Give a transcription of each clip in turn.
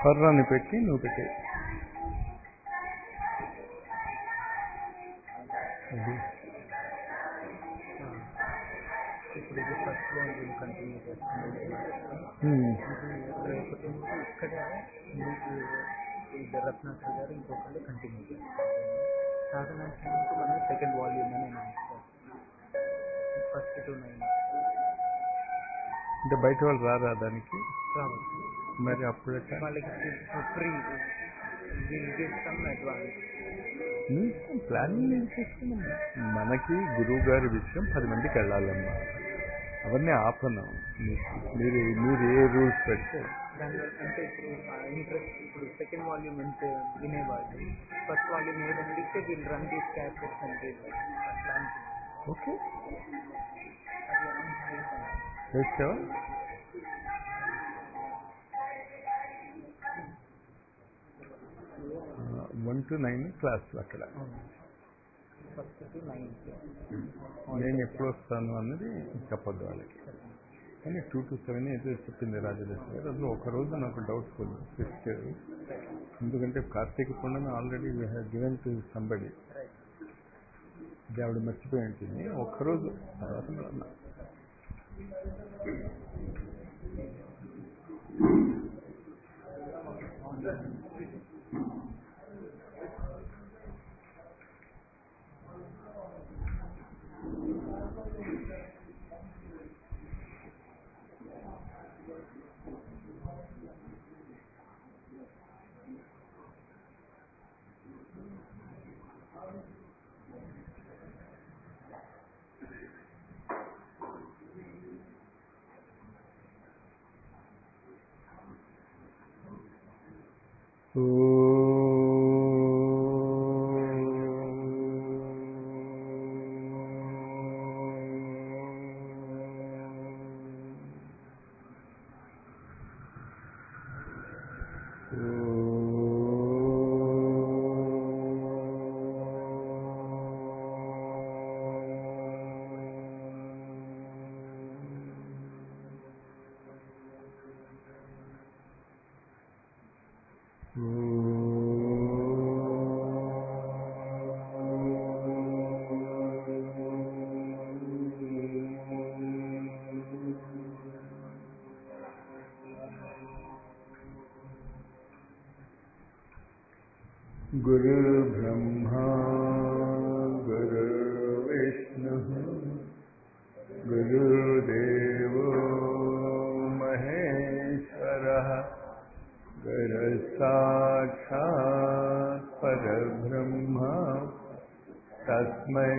పర్రాన్ని పెట్టి నువ్వు పెట్టే అది ఇప్పుడు ఇది ఫస్ట్ వాల్యూమ్ కంటిన్యూ చేస్తుంది ఉమ్. ఇది రేపటి నుంచి ఇక్కడే మీకు ఇద్దరు రత్నాకర్ గారు ఇంకొకళ్ళు కంటిన్యూ చేస్తారు సాధనానికి మనం సెకండ్ వాల్యూమ్ అని నేను ఫస్ట్ టు నైన్ అంటే బయట వాళ్ళు రారా దానికి రావచ్చు మరి అప్పుడు ఎట్లా? వాళ్ళకి free will give some advance um, planning ఏం చేసుకున్నాం మనకి గురువు గారి విషయం పది మందికి వెళ్ళాలమ్మా అవన్నీ ఆపను మీరు మీరు ఏ రూల్స్ పెడితే దానివల్ల అంటే ఇప్పుడు ఇంట్రెస్ట్ ఇప్పుడు సెకండ్ వాల్యూమ్ ఎంత వినేవాళ్ళు ఫస్ట్ వాల్యూమ్ ఏదని అడిగితే వీళ్ళు రన్ దీస్ క్యారెక్టర్స్ అంటే అట్లా అనుకుంటున్నాను. ఓకే అది అనుకుంటున్నాను. చేస్తావా వన్ టు నైన్ క్లాసులు అక్కడ అవును ఫస్ట్ టు నైన్త్ నేను ఎప్పుడు వస్తాను అన్నది చెప్పొద్దు వాళ్ళకి కానీ టూ టు సెవెన్ ఏదో చెప్పింది రాజలక్ష్మి గారు అందులో ఒక రోజు నాకు డౌట్ఫుల్ ఫిఫ్త్ ఎందుకంటే Karthika Purnima already we have given to somebody ఇది ఆవిడ మర్చిపోయి ఉంటుంది ఒక్కరోజు తర్వాత మళ్ళా. गुरुर्ब्रह्मा गुरुर्विष्णुः गुरुदेवो महेश्वरः गुरुसाक्षात् परब्रह्म तस्मै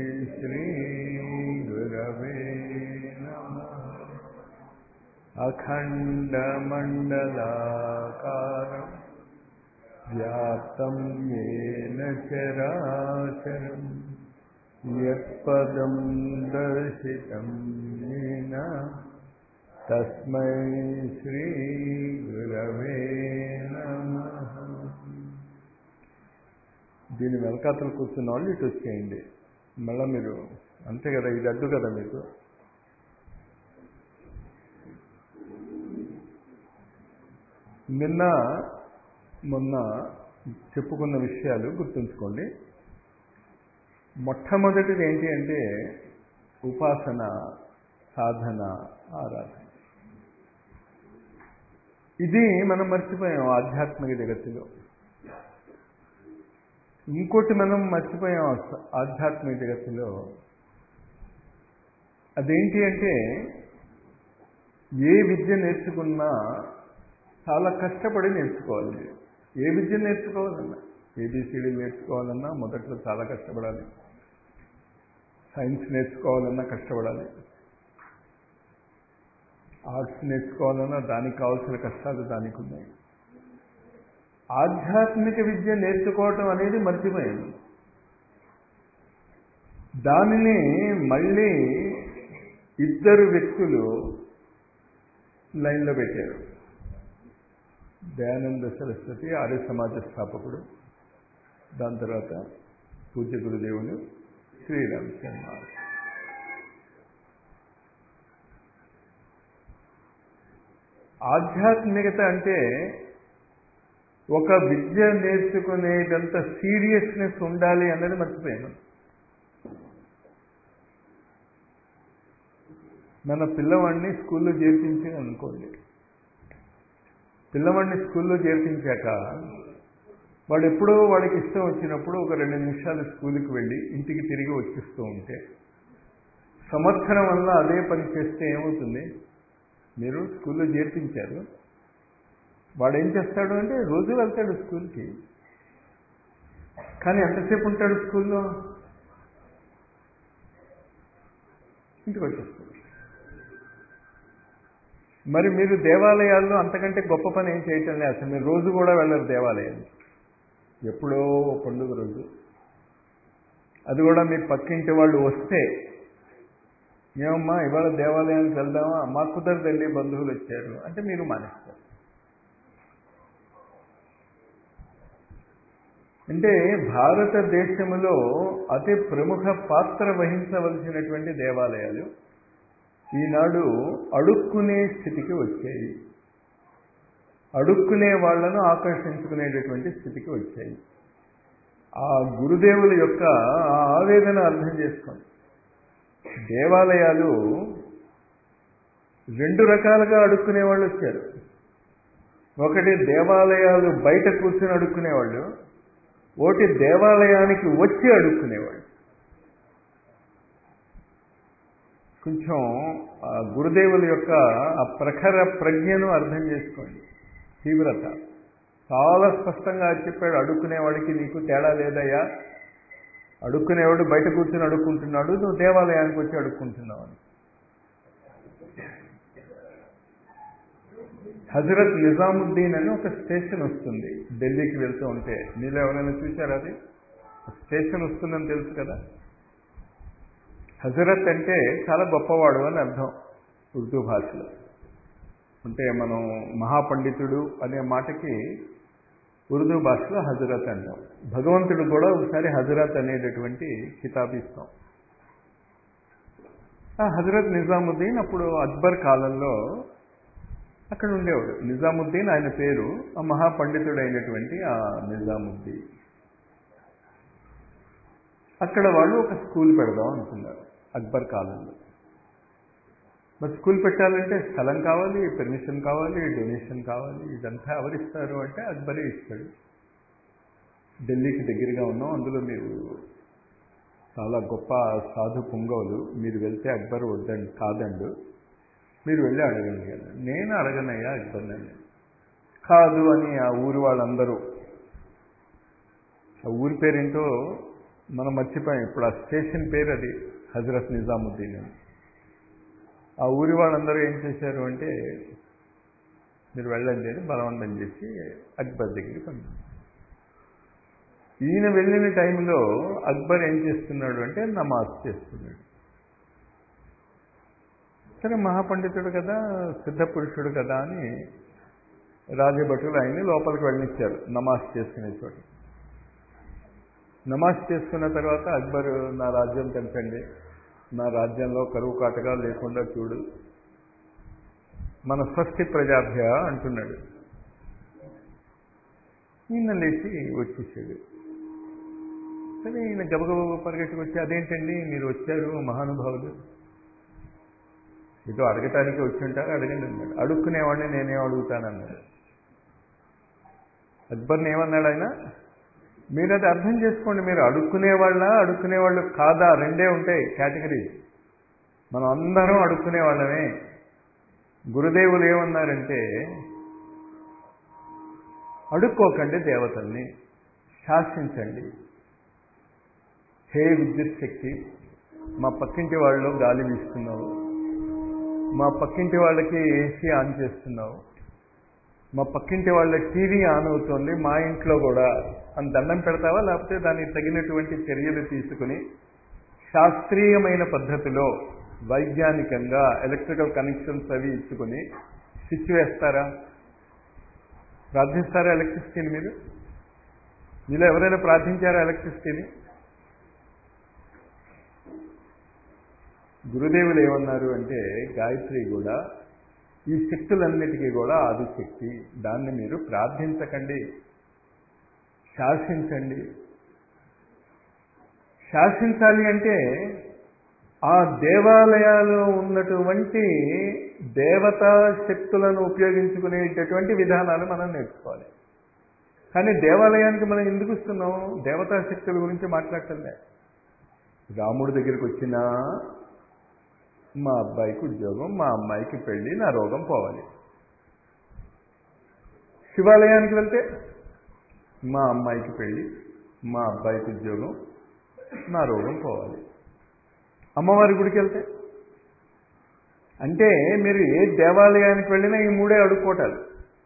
श्रीगुरवे नमः अखण्डमण्डलाकारम् व्याप्तं येन चराचरं यत्पदं दर्शितं येन तस्मै श्रीगुरवे नमः దీని వెనకాతలు కూర్చున్న వాళ్ళు ఇటు వచ్చేయండి మళ్ళీ మీరు అంతే కదా ఇది అడ్డు కదా మీకు నిన్న మొన్న చెప్పుకున్న విషయాలు గుర్తుంచుకోండి మొట్టమొదటిది ఏంటి అంటే ఉపాసన సాధన ఆరాధన ఇది మనం మర్చిపోయాం ఆధ్యాత్మిక జగత్తులో ఇంకోటి మనం మర్చిపోయాం ఆస్- ఆధ్యాత్మిక జగత్తులో అదేంటి అంటే ఏ విద్య నేర్చుకున్నా చాలా కష్టపడి నేర్చుకోవాలి మీరు ఏ విద్య నేర్చుకోవాలన్నా ఏబిసిడి నేర్చుకోవాలన్నా మొదట్లో చాలా కష్టపడాలి సైన్స్ నేర్చుకోవాలన్నా కష్టపడాలి ఆర్ట్స్ నేర్చుకోవాలన్నా దానికి కావాల్సిన కష్టాలు దానికి ఉన్నాయి ఆధ్యాత్మిక విద్య నేర్చుకోవటం అనేది మర్చిపోయింది దానిని మళ్ళీ ఇద్దరు వ్యక్తులు లైన్లో పెట్టారు దయానంద సరస్వతి ఆర్య సమాజ స్థాపకుడు దాని తర్వాత పూజ్య గురుదేవులు శ్రీరామ్ శర్మ ఆధ్యాత్మికత అంటే ఒక విద్య నేర్చుకునేటంత సీరియస్నెస్ ఉండాలి అన్నది మర్చిపోయాను మన పిల్లవాడిని స్కూల్లో చేర్పించి అనుకోండి పిల్లవాడిని స్కూల్లో చేర్పించాక వాడు ఎప్పుడో వాడికి ఇష్టం వచ్చినప్పుడు ఒక రెండు నిమిషాలు స్కూల్కి వెళ్ళి ఇంటికి తిరిగి వచ్చేస్తూ ఉంటే సంవత్సరం వల్ల అదే పని చేస్తే ఏమవుతుంది మీరు స్కూల్లో చేర్పించారు వాడు ఏం చేస్తాడు అంటే రోజు వెళ్తాడు స్కూల్కి కానీ ఎంతసేపు ఉంటాడు స్కూల్లో ఇంటికి వచ్చేస్తాడు మరి మీరు దేవాలయాల్లో అంతకంటే గొప్ప పని ఏం చేయటం లేదు అసలు మీరు రోజు కూడా వెళ్ళరు దేవాలయాలు ఎప్పుడో పండుగ రోజు అది కూడా మీ పక్కింటి వాళ్ళు వస్తే ఏమమ్మా ఇవాళ దేవాలయానికి వెళ్దామా మా కుదరదండి బంధువులు వచ్చారు అంటే మీరు మానేస్తారు అంటే భారతదేశంలో అతి ప్రముఖ పాత్ర వహించవలసినటువంటి దేవాలయాలు ఈనాడు అడుక్కునే స్థితికి వచ్చాయి అడుక్కునే వాళ్లను ఆకర్షించుకునేటటువంటి స్థితికి వచ్చాయి ఆ గురుదేవుల యొక్క ఆ ఆవేదన అర్థం చేసుకోండి దేవాలయాలు రెండు రకాలుగా అడుక్కునే వాళ్ళు వచ్చారు ఒకటి దేవాలయాలు బయట కూర్చొని అడుక్కునేవాళ్ళు ఒకటి దేవాలయానికి వచ్చి అడుక్కునేవాళ్ళు కొంచెం ఆ గురుదేవుల యొక్క ఆ ప్రఖర ప్రజ్ఞను అర్థం చేసుకోండి తీవ్రత చాలా స్పష్టంగా చెప్పాడు అడుక్కునేవాడికి నీకు తేడా లేదయ్యా అడుక్కునేవాడు బయట కూర్చొని అడుక్కుంటున్నాడు నువ్వు దేవాలయానికి వచ్చి అడుక్కుంటున్నావు అని హజరత్ నిజాముద్దీన్ అని ఒక స్టేషన్ వస్తుంది ఢిల్లీకి వెళ్తూ ఉంటే మీరు ఎవరైనా చూశారా అది స్టేషన్ వస్తుందని తెలుసు కదా హజరత్ అంటే చాలా గొప్పవాడు అని అర్థం ఉర్దూ భాషలో అంటే మనం మహాపండితుడు అనే మాటకి ఉర్దూ భాషలో హజరత్ అంటాం భగవంతుడు కూడా ఒకసారి హజరత్ అనేటటువంటి కితాబ్ ఇస్తాం ఆ హజరత్ నిజాముద్దీన్ అప్పుడు అక్బర్ కాలంలో అక్కడ ఉండేవాడు నిజాముద్దీన్ ఆయన పేరు ఆ మహాపండితుడు అయినటువంటి ఆ నిజాముద్దీన్ అక్కడ వాళ్ళు ఒక స్కూల్ పెడదాం అనుకున్నారు అక్బర్ కాలంలో మరి స్కూల్ పెట్టాలంటే స్థలం కావాలి పర్మిషన్ కావాలి డొనేషన్ కావాలి ఇదంతా ఎవరిస్తారు అంటే అక్బరే ఇస్తాడు ఢిల్లీకి దగ్గరగా ఉన్నాం అందులో మీరు చాలా గొప్ప సాధు పుంగవులు మీరు వెళ్తే అక్బర్ వద్దండి కాదండు మీరు వెళ్ళి అడగండి కదా నేను అడగనయ్యా అక్బర్ నన్ను కాదు అని ఆ ఊరి వాళ్ళందరూ ఆ ఊరి పేరేంటో మనం మర్చిపోయాం ఇప్పుడు ఆ స్టేషన్ పేరు అది హజరత్ నిజాముద్దీన్ అని ఆ ఊరి వాళ్ళందరూ ఏం చేశారు అంటే మీరు వెళ్ళండి అని బలవంతం చేసి అక్బర్ దగ్గరికి పంపించారు ఈయన వెళ్ళిన టైంలో అక్బర్ ఏం చేస్తున్నాడు అంటే నమాజ్ చేస్తున్నాడు సరే మహాపండితుడు కదా సిద్ధ పురుషుడు కదా అని రాజభటులు ఆయన్ని లోపలికి వెళ్ళనిచ్చారు నమాజ్ చేసుకునే చోట నమాజ్ చేసుకున్న తర్వాత అక్బర్ నా రాజ్యం తెంపండి నా రాజ్యంలో కరువు కాటగా లేకుండా చూడు మన స్వస్తి ప్రజాభ్య అంటున్నాడు ఈయన లేచి వచ్చేసాడు సరే ఈయన గబగబ పరిగెట్టుకు వచ్చి అదేంటండి మీరు వచ్చారు మహానుభావులు ఇటు అడగటానికి వచ్చి ఉంటారు అడగండి అన్నాడు అడుక్కునేవాడిని నేనేం అడుగుతానన్నాడు అక్బర్ని ఏమన్నాడు ఆయన మీరు అది అర్థం చేసుకోండి మీరు అడుక్కునేవాళ్ళ అడుక్కునేవాళ్ళు కాదా రెండే ఉంటాయి కేటగిరీ మనం అందరం అడుక్కునేవాళ్ళమే గురుదేవులు ఏమన్నారంటే అడుక్కోకండి దేవతల్ని శాసించండి హే విద్యుత్ శక్తి మా పక్కింటి వాళ్ళు గాలి వీస్తున్నావు మా పక్కింటి వాళ్ళకి ఏసీ ఆన్ చేస్తున్నావు మా పక్కింటి వాళ్ళ టీవీ ఆన్ అవుతుంది మా ఇంట్లో కూడా అని దండం పెడతావా లేకపోతే దానికి తగినటువంటి చర్యలు తీసుకుని శాస్త్రీయమైన పద్ధతిలో వైజ్ఞానికంగా ఎలక్ట్రికల్ కనెక్షన్స్ అవి ఇచ్చుకుని స్విచ్ వేస్తారా ప్రార్థిస్తారా ఎలక్ట్రిసిటీని మీరు మీలో ఎవరైనా ప్రార్థించారా ఎలక్ట్రిసిటీని గురుదేవులు ఏమన్నారు అంటే గాయత్రి కూడా ఈ శక్తులన్నిటికీ కూడా ఆదిశక్తి దాన్ని మీరు ప్రార్థించకండి శాసించండి శాసించాలి అంటే ఆ దేవాలయాల్లో ఉన్నటువంటి దేవతా శక్తులను ఉపయోగించుకునేటటువంటి విధానాలు మనం నేర్చుకోవాలి కానీ దేవాలయానికి మనం ఎందుకు వస్తున్నాం దేవతా శక్తుల గురించి మాట్లాడటంలే రాముడి దగ్గరికి వచ్చినా మా అబ్బాయికి ఉద్యోగం మా అమ్మాయికి పెళ్ళి నా రోగం పోవాలి శివాలయానికి వెళ్తే మా అమ్మాయికి పెళ్ళి మా అబ్బాయికి ఉద్యోగం నా రోగం పోవాలి అమ్మవారి గుడికి వెళ్తే అంటే మీరు ఏ దేవాలయానికి వెళ్ళినా ఈ మూడే అడుక్కోటాలు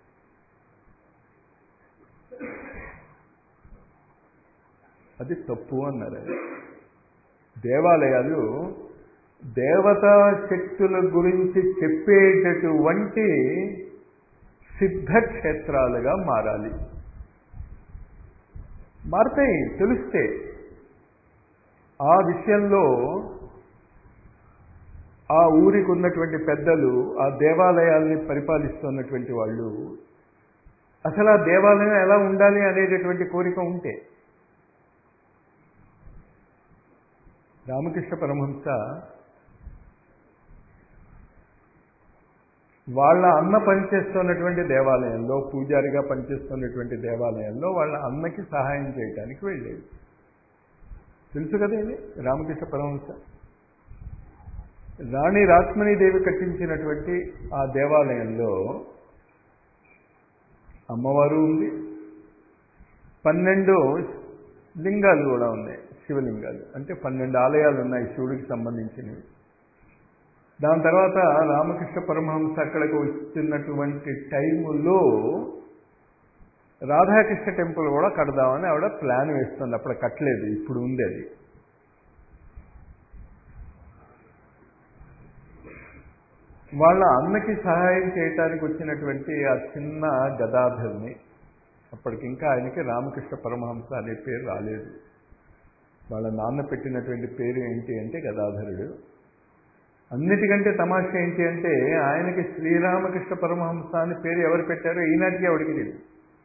అది తప్పు అన్నారు దేవాలయాలు దేవతా శక్తుల గురించి చెప్పేటటువంటి సిద్ధక్షేత్రాలుగా మారాలి మారుతాయి తెలిస్తే ఆ విషయంలో ఆ ఊరికి ఉన్నటువంటి పెద్దలు ఆ దేవాలయాల్ని పరిపాలిస్తున్నటువంటి వాళ్ళు అసలు ఆ దేవాలయం ఎలా ఉండాలి అనేటటువంటి కోరిక ఉంటే రామకృష్ణ పరమహంస వాళ్ళ అన్న పనిచేస్తున్నటువంటి దేవాలయంలో పూజారిగా పనిచేస్తున్నటువంటి దేవాలయంలో వాళ్ళ అన్నకి సహాయం చేయడానికి వెళ్ళేది తెలుసు కదా ఇది రామకృష్ణ పరమహంస రాణి రాత్మణీదేవి కట్టించినటువంటి ఆ దేవాలయంలో అమ్మవారు ఉంది పన్నెండు లింగాలు కూడా ఉన్నాయి శివలింగాలు అంటే పన్నెండు ఆలయాలు ఉన్నాయి శివుడికి సంబంధించినవి దాని తర్వాత రామకృష్ణ పరమహంస అక్కడికి వచ్చినటువంటి టైములో రాధాకృష్ణ టెంపుల్ కూడా కడదామని ఆవిడ ప్లాన్ వేస్తుంది అప్పుడు కట్టలేదు ఇప్పుడు ఉంది అది వాళ్ళ అన్నకి సహాయం చేయటానికి వచ్చినటువంటి ఆ చిన్న గదాధర్ని అప్పటికింకా ఆయనకి రామకృష్ణ పరమహంస అనే పేరు రాలేదు వాళ్ళ నాన్న పెట్టినటువంటి పేరు ఏంటి అంటే గదాధరుడు అన్నిటికంటే తమాషా ఏంటి అంటే ఆయనకి శ్రీరామకృష్ణ పరమహంస అని పేరు ఎవరు పెట్టారో ఈనాటికి ఎవరికి తెలియదు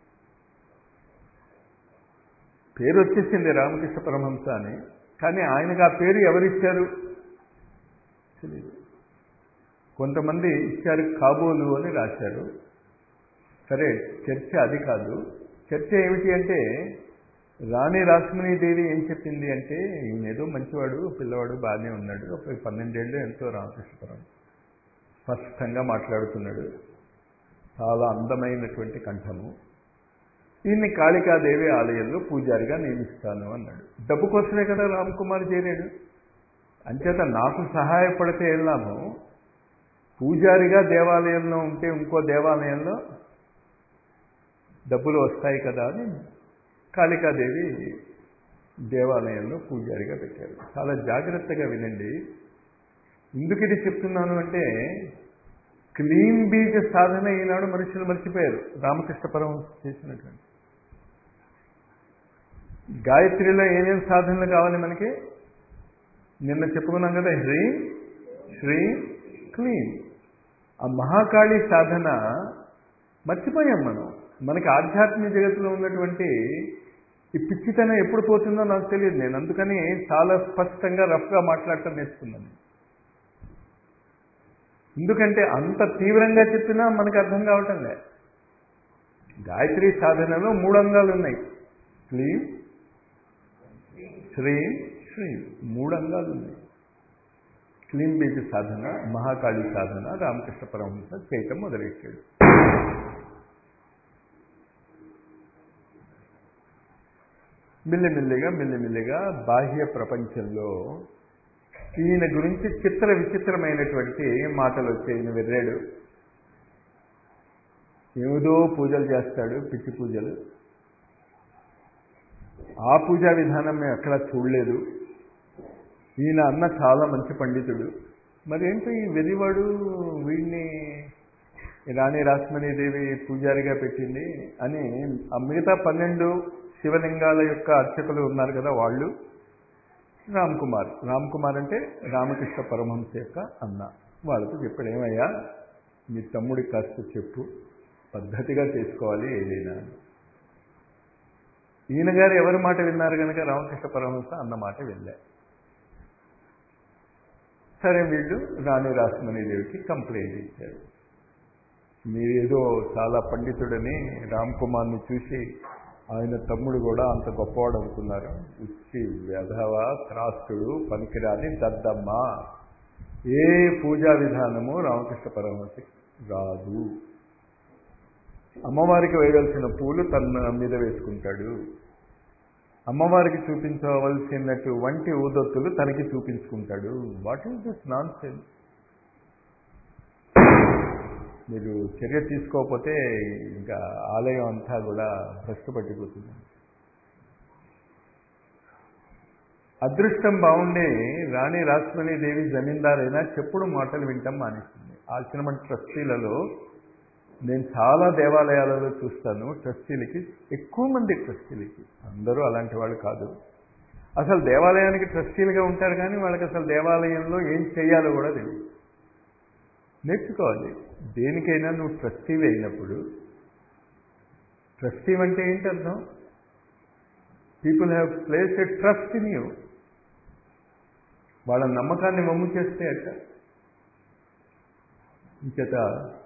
పేరు వచ్చేసింది రామకృష్ణ పరమహంస అని కానీ ఆయనకు ఆ పేరు ఎవరిచ్చారు తెలియదు కొంతమంది ఇచ్చారు కాబోలు అని రాశారు సరే చర్చ అది కాదు చర్చ ఏమిటి అంటే రాణి రాశ్మణీదేవి ఏం చెప్పింది అంటే ఈయన ఏదో మంచివాడు పిల్లవాడు బాగానే ఉన్నాడు ఒక పన్నెండేళ్ళు ఎంతో రామకృష్ణపురం స్పష్టంగా మాట్లాడుతున్నాడు చాలా అందమైనటువంటి కంఠము ఈయన్ని కాళికాదేవి ఆలయంలో పూజారిగా నియమిస్తాను అన్నాడు డబ్బు కోసమే కదా రామ్కుమార్ చేరాడు అంచేత నాకు సహాయపడితే ఏం లాభం పూజారిగా దేవాలయంలో ఉంటే ఇంకో దేవాలయంలో డబ్బులు వస్తాయి కదా అని కాళికాదేవి దేవాలయంలో పూజారిగా పెట్టారు చాలా జాగ్రత్తగా వినండి ఎందుకు ఇది చెప్తున్నాను అంటే క్లీన్ బీజ్ సాధన ఈనాడు మనుషులు మర్చిపోయారు రామకృష్ణ పరమహంస చేసినటువంటి గాయత్రిలో ఏమేం సాధనలు కావాలి మనకి నిన్న చెప్పుకున్నాం కదా హ్రీ శ్రీ క్లీన్ ఆ మహాకాళి సాధన మర్చిపోయాం మనం మనకి ఆధ్యాత్మిక జగత్తులో ఉన్నటువంటి ఈ పిచ్చితనం ఎప్పుడు పోతుందో నాకు తెలియదు నేను అందుకని చాలా స్పష్టంగా రఫ్గా మాట్లాడటం నేర్చుకున్నాను ఎందుకంటే అంత తీవ్రంగా చెప్పినా మనకు అర్థం కావటం లే గాయత్రి సాధనలో మూడు అంగాలు ఉన్నాయి క్లీన్ శ్రీ శ్రీ మూడు అంగాలు ఉన్నాయి క్లీన్ బీజ్ సాధన మహాకాళి సాధన రామకృష్ణ పరమహంస చేయటం మొదలెట్టాడు మెల్లిమెల్లిగా మెల్లిమెల్లిగా బాహ్య ప్రపంచంలో ఈయన గురించి చిత్ర విచిత్రమైనటువంటి మాటలు వచ్చాయి ఈయన వెర్రాడు ఏదో పూజలు చేస్తాడు పిచ్చి పూజలు ఆ పూజా విధానం మేము ఎక్కడా చూడలేదు ఈయన అన్న చాలా మంచి పండితుడు మరి ఏంటో ఈ వెరివాడు వీడిని రాణి రాస్మణీదేవి పూజారిగా పెట్టింది అని ఆ మిగతా పన్నెండు శివలింగాల యొక్క అర్చకులు ఉన్నారు కదా వాళ్ళు రామ్ కుమార్ రామ్ కుమార్ అంటే రామకృష్ణ పరమహంస యొక్క అన్న వాళ్ళతో చెప్పాడు ఏమయ్యా మీ తమ్ముడికి కాస్త చెప్పు పద్ధతిగా చేసుకోవాలి ఏదైనా ఈయన గారు ఎవరి మాట విన్నారు కనుక రామకృష్ణ పరమహంస అన్న మాట వెళ్ళా సరే వీళ్ళు రాణి రాసమణిదేవికి కంప్లైంట్ ఇచ్చారు మీరేదో చాలా పండితుడని రామ్ కుమార్ని చూసి ఆయన తమ్ముడు కూడా అంత గొప్పవాడు అనుకున్నారు ఇచ్చి వ్యధవ త్రాస్తుడు పనికిరాని దద్దమ్మ ఏ పూజా విధానము రామకృష్ణ పరమహంసకి రాదు అమ్మవారికి వేయవలసిన పూలు తన మీద వేసుకుంటాడు అమ్మవారికి చూపించవలసినటువంటి ఊదొత్తులు తనకి చూపించుకుంటాడు what is this nonsense మీరు చర్య తీసుకోకపోతే ఇంకా ఆలయం అంతా కూడా భ్రష్టు పట్టిపోతుంది అదృష్టం బాగుండే రాణి రాష్ట్రమణి జమీందార్ అయినా చెప్పుడు మాటలు వింటాం మానేసింది ఆశ్రమం ట్రస్టీలలో నేను చాలా దేవాలయాలలో చూస్తాను ట్రస్టీలకి ఎక్కువ మంది ట్రస్టీలకి అందరూ అలాంటి వాళ్ళు కాదు అసలు దేవాలయానికి ట్రస్టీలుగా ఉంటారు కానీ వాళ్ళకి అసలు దేవాలయంలో ఏం చేయాలో కూడా తెలియదు నేర్చుకోవాలి దేనికైనా నువ్వు ట్రస్టీవి అయినప్పుడు ట్రస్టీ అంటే ఏంటి అర్థం people have place a trust in you వాళ్ళ నమ్మకాన్ని మమ్ము చేస్తే అట్ట ఇంచేత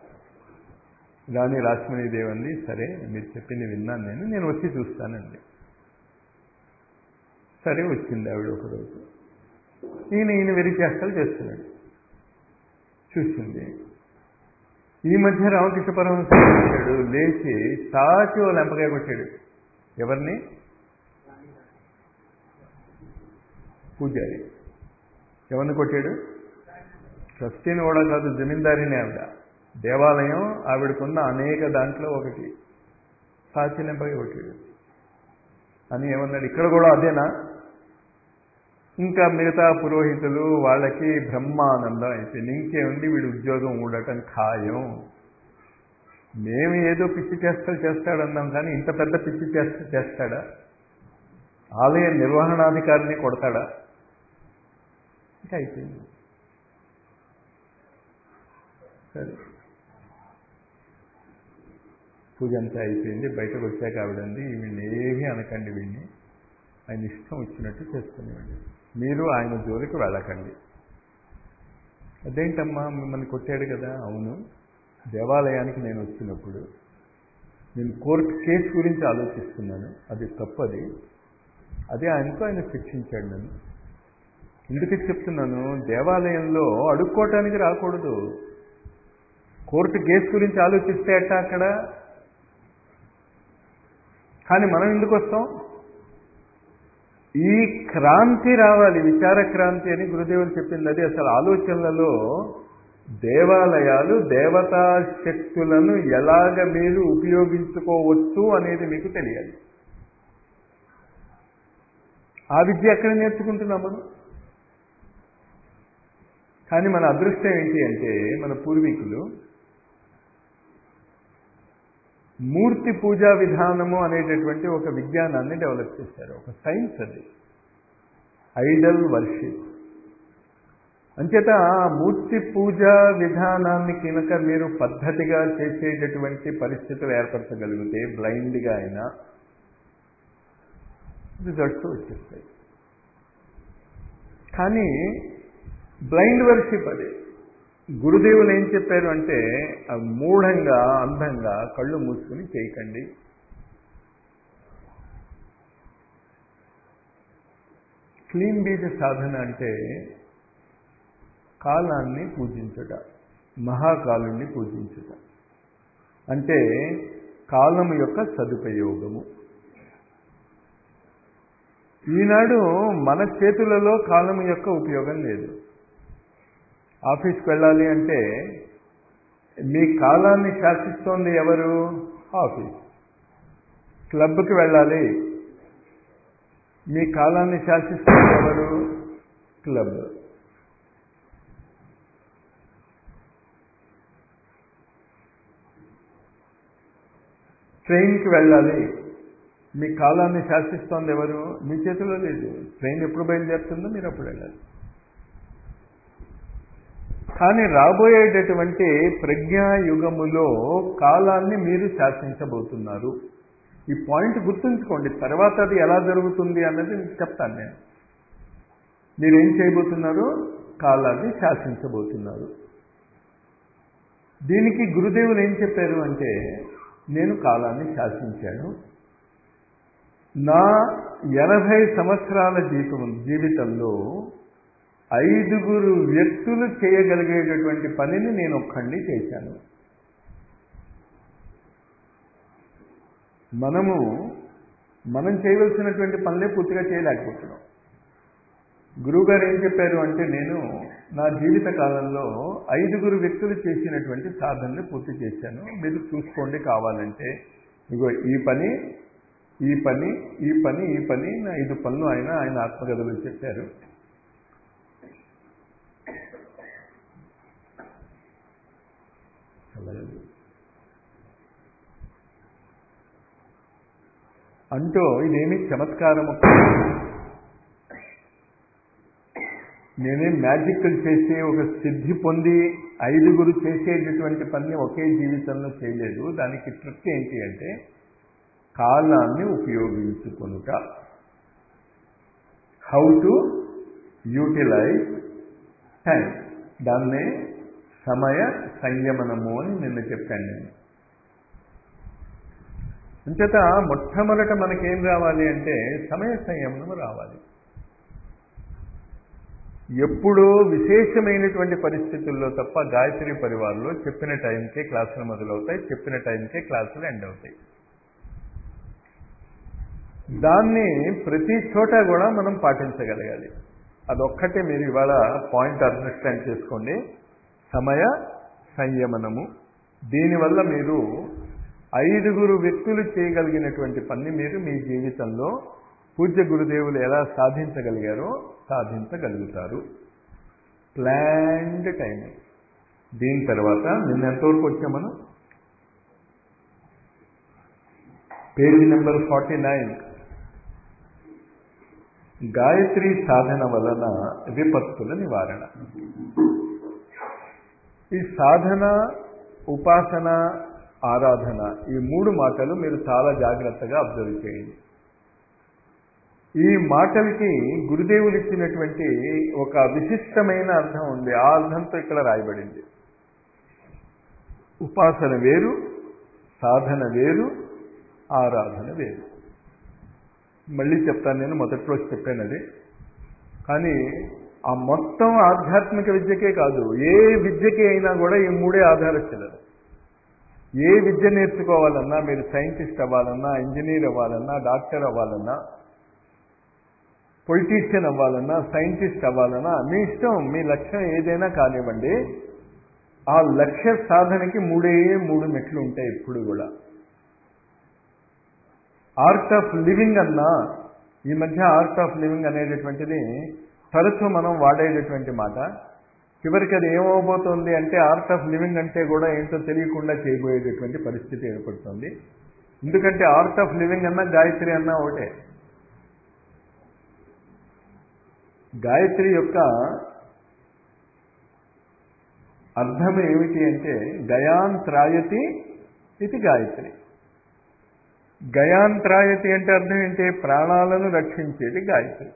రాణి రాశ్మణీదేవి అంది సరే మీరు చెప్పింది విన్నాను నేను నేను వచ్చి చూస్తానండి సరే వచ్చింది ఆవిడ ఒకరోజు ఈయన ఈయన వెరిచేష్టలు చేస్తున్నాడు చూసింది ఈ మధ్య రామకృష్ణ పరమహంస వచ్చాడు లేచి సాచి ఓ లెంపకాయ కొట్టాడు ఎవరిని పూజారి ఎవరిని కొట్టాడు ట్రస్టీని కూడా కాదు జమీందారిని ఆవిడ దేవాలయం ఆవిడకున్న అనేక దాంట్లో ఒకటి సాచి లెంపకాయ కొట్టాడు అని ఏమన్నాడు ఇక్కడ కూడా అదేనా ఇంకా మిగతా పురోహితులు వాళ్ళకి బ్రహ్మానందం అయిపోయింది ఇంకేముంది వీడి ఉద్యోగం ఊడటం ఖాయం మేము ఏదో పిచ్చి చేష్టలు చేస్తాడన్నాం కానీ ఇంత పెద్ద పిచ్చి చేష్ట చేస్తాడా ఆలయ నిర్వహణాధికారిని కొడతాడా ఇంకా అయిపోయింది సరే పూజ అంతా అయిపోయింది బయటకు వచ్చాక ఆవిడంది వీడిని ఏమీ అనకండి వీడిని ఆయన ఇష్టం వచ్చినట్టు చేసుకునేవాడి మీరు ఆయన జోలికి వెళ్ళకండి అదేంటమ్మా మిమ్మల్ని కొట్టాడు కదా అవును దేవాలయానికి నేను వచ్చినప్పుడు నేను కోర్టు కేసు గురించి ఆలోచిస్తున్నాను అది తప్పది అదే ఆయనతో ఆయన శిక్షించాడు నన్ను ఎందుకు చెప్తున్నాను దేవాలయంలో అడుక్కోవటానికి రాకూడదు కోర్టు కేసు గురించి ఆలోచిస్తే అట్ట అక్కడ కానీ మనం ఎందుకు వస్తాం ఈ క్రాంతి రావాలి విచార క్రాంతి అని గురుదేవులు చెప్పింది అది అసలు ఆలోచనలలో దేవాలయాలు దేవతా శక్తులను ఎలాగ మీరు ఉపయోగించుకోవచ్చు అనేది మీకు తెలియాలి ఆ విద్య ఎక్కడ నేర్చుకుంటున్నాం మనం కానీ మన అదృష్టం ఏంటి అంటే మన పూర్వీకులు మూర్తి పూజా విధానము అనేటటువంటి ఒక విజ్ఞానాన్ని డెవలప్ చేశారు ఒక సైన్స్ అది ఐడల్ వర్షిప్ అంచేత మూర్తి పూజా విధానాన్ని కనుక మీరు పద్ధతిగా చేసేటటువంటి పరిస్థితులు ఏర్పరచగలిగితే బ్లైండ్గా అయినా రిజల్ట్స్ వచ్చేస్తాయి కానీ బ్లైండ్ వర్షిప్ అది గురుదేవులు ఏం చెప్పారు అంటే మూఢంగా అందంగా కళ్ళు మూసుకుని చేయకండి క్లీన్ బీజ సాధన అంటే కాలాన్ని పూజించుట మహాకాలుణ్ణి పూజించుట అంటే కాలం యొక్క సదుపయోగము ఈనాడు మన చేతులలో కాలం యొక్క ఉపయోగం లేదు ఆఫీస్కి వెళ్ళాలి అంటే మీ కాలాన్ని శాసిస్తోంది ఎవరు ఆఫీస్ క్లబ్కి వెళ్ళాలి మీ కాలాన్ని శాసిస్తోంది ఎవరు క్లబ్ ట్రైన్కి వెళ్ళాలి మీ కాలాన్ని శాసిస్తోంది ఎవరు మీ చేతిలో లేదు ట్రైన్ ఎప్పుడు బయలుదేరుతుందో మీరు అప్పుడు వెళ్ళాలి కానీ రాబోయేటటువంటి ప్రజ్ఞాయుగములో కాలాన్ని మీరు శాసించబోతున్నారు ఈ పాయింట్ గుర్తుంచుకోండి తర్వాత అది ఎలా జరుగుతుంది అన్నది మీకు చెప్తాను నేను మీరేం చేయబోతున్నారు కాలాన్ని శాసించబోతున్నారు దీనికి గురుదేవులు ఏం చెప్పారు అంటే నేను కాలాన్ని శాసించాను నా ఎనభై సంవత్సరాల జీవితం జీవితంలో ఐదుగురు వ్యక్తులు చేయగలిగేటటువంటి పనిని నేను ఒక్కడిని చేశాను మనము మనం చేయవలసినటువంటి పనులే పూర్తిగా చేయలేకపోతున్నాం గురువుగారు ఏం చెప్పారు అంటే నేను నా జీవిత కాలంలో ఐదుగురు వ్యక్తులు చేసినటువంటి సాధనని పూర్తి చేశాను మీరు చూసుకోండి కావాలంటే ఇగో ఈ పని ఈ పని ఈ పని ఈ పని నా ఐదు పనులు ఆయన ఆయన ఆత్మకథలు చెప్పారు అంటూ ఇదేమి చమత్కారము నేనేం మ్యాజిక్లు చేసి ఒక సిద్ధి పొంది ఐదుగురు చేసేటటువంటి పని ఒకే జీవితంలో చేయలేదు దానికి ట్రిక్ ఏంటి అంటే కాలాన్ని ఉపయోగించుకొనుట హౌ టు యూటిలైజ్ టైం దాన్నే సమయ సంయమనము అని నిన్న చెప్పాను నేను అంచేత మొట్టమొదట మనకేం రావాలి అంటే సమయ సంయమనం రావాలి ఎప్పుడో విశేషమైనటువంటి పరిస్థితుల్లో తప్ప గాయత్రి పరివారంలో చెప్పిన టైంకే క్లాసులు మొదలవుతాయి చెప్పిన టైంకే క్లాసులు ఎండ్ అవుతాయి దాన్ని ప్రతి చోట కూడా మనం పాటించగలగాలి అదొక్కటే మీరు ఇవాళ పాయింట్ అండర్స్టాండ్ చేసుకోండి సమయ సంయమనము దీనివల్ల మీరు ఐదుగురు వ్యక్తులు చేయగలిగినటువంటి పని మీరు మీ జీవితంలో పూజ్య గురుదేవులు ఎలా సాధించగలిగారో సాధించగలుగుతారు ప్లాన్డ్ టైమింగ్ దీని తర్వాత నిన్న ఎంతవరకు వచ్చాం మనం page number forty nine Gayatri సాధన వలన విపత్తుల నివారణ ఈ సాధన ఉపాసన ఆరాధన ఈ మూడు మాటలు మీరు చాలా జాగ్రత్తగా అబ్జర్వ్ చేయండి ఈ మాటలకి గురుదేవులు ఇచ్చినటువంటి ఒక విశిష్టమైన అర్థం ఉంది ఆ అర్థంతో ఇక్కడ రాయబడింది ఉపాసన వేరు సాధన వేరు ఆరాధన వేరు మళ్ళీ చెప్తాను నేను మొదటి రోజు చెప్పాను అది కానీ ఆ మొత్తం ఆధ్యాత్మిక విద్యకే కాదు ఏ విద్యకి అయినా కూడా ఈ మూడే ఆధారశిలలు ఏ విద్య నేర్చుకోవాలన్నా మీరు సైంటిస్ట్ అవ్వాలన్నా ఇంజనీర్ అవ్వాలన్నా డాక్టర్ అవ్వాలన్నా పొలిటీషియన్ అవ్వాలన్నా సైంటిస్ట్ అవ్వాలన్నా మీ ఇష్టం మీ లక్ష్యం ఏదైనా కానివ్వండి ఆ లక్ష్య సాధనకి మూడే మూడు మెట్లు ఉంటాయి ఇప్పుడు కూడా ఆర్ట్ ఆఫ్ లివింగ్ అన్నా ఈ మధ్య ఆర్ట్ ఆఫ్ లివింగ్ అనేటటువంటిది తరచూ మనం వాడేటటువంటి మాట చివరికి అది ఏమవబోతోంది అంటే ఆర్ట్ ఆఫ్ లివింగ్ అంటే కూడా ఏంటో తెలియకుండా చేయబోయేటటువంటి పరిస్థితి ఏర్పడుతుంది ఎందుకంటే ఆర్ట్ ఆఫ్ లివింగ్ అన్నా గాయత్రి అన్నా ఒకటే గాయత్రి యొక్క అర్థం ఏమిటి అంటే గయాంత్రాయతి ఇది గాయత్రి గయాంత్రాయతి అంటే అర్థం ఏంటి ప్రాణాలను రక్షించేది గాయత్రి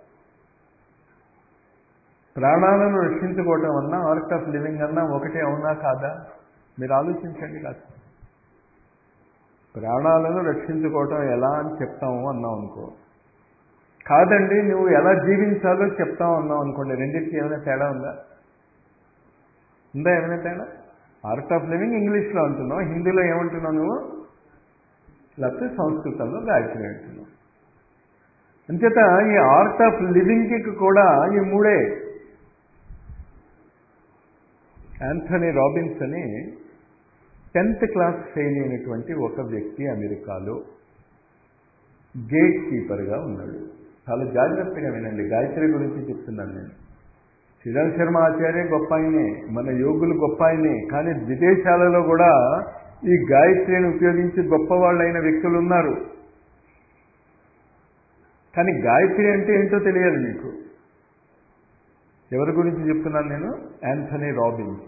ప్రాణాలను రక్షించుకోవటం అన్నా ఆర్ట్ ఆఫ్ లివింగ్ అన్నా ఒకటే అవునా కాదా మీరు ఆలోచించండి కాదు ప్రాణాలను రక్షించుకోవటం ఎలా అని చెప్తాము అన్నాం అనుకో కాదండి నువ్వు ఎలా జీవించాలో చెప్తావు అన్నావు అనుకోండి రెండింటికి ఏమైనా తేడా ఉందా ఉందా ఏమైనా తేడా ఆర్ట్ ఆఫ్ లివింగ్ ఇంగ్లీష్లో అంటున్నావు హిందీలో ఏమంటున్నావు నువ్వు లేకపోతే సంస్కృతంలో గాయత్రి అంటున్నావు అంచేత ఈ ఆర్ట్ ఆఫ్ లివింగ్కి కూడా ఈ మూడే యాంథనీ రాబిన్స్ అని టెన్త్ క్లాస్ ఫెయిల్ అయినటువంటి ఒక వ్యక్తి అమెరికాలో గేట్ కీపర్గా ఉన్నాడు చాలా జాగ్రత్తగా వినండి గాయత్రి గురించి చెప్తున్నాను నేను శ్రీరామ్ శర్మ ఆచార్య గొప్ప ఆయనే మన యోగులు గొప్ప ఆయనే కానీ విదేశాలలో కూడా ఈ గాయత్రిని ఉపయోగించి గొప్పవాళ్ళైన వ్యక్తులు ఉన్నారు కానీ గాయత్రి అంటే ఏంటో తెలియదు మీకు ఎవరి గురించి చెప్తున్నాను నేను యాంథనీ రాబిన్స్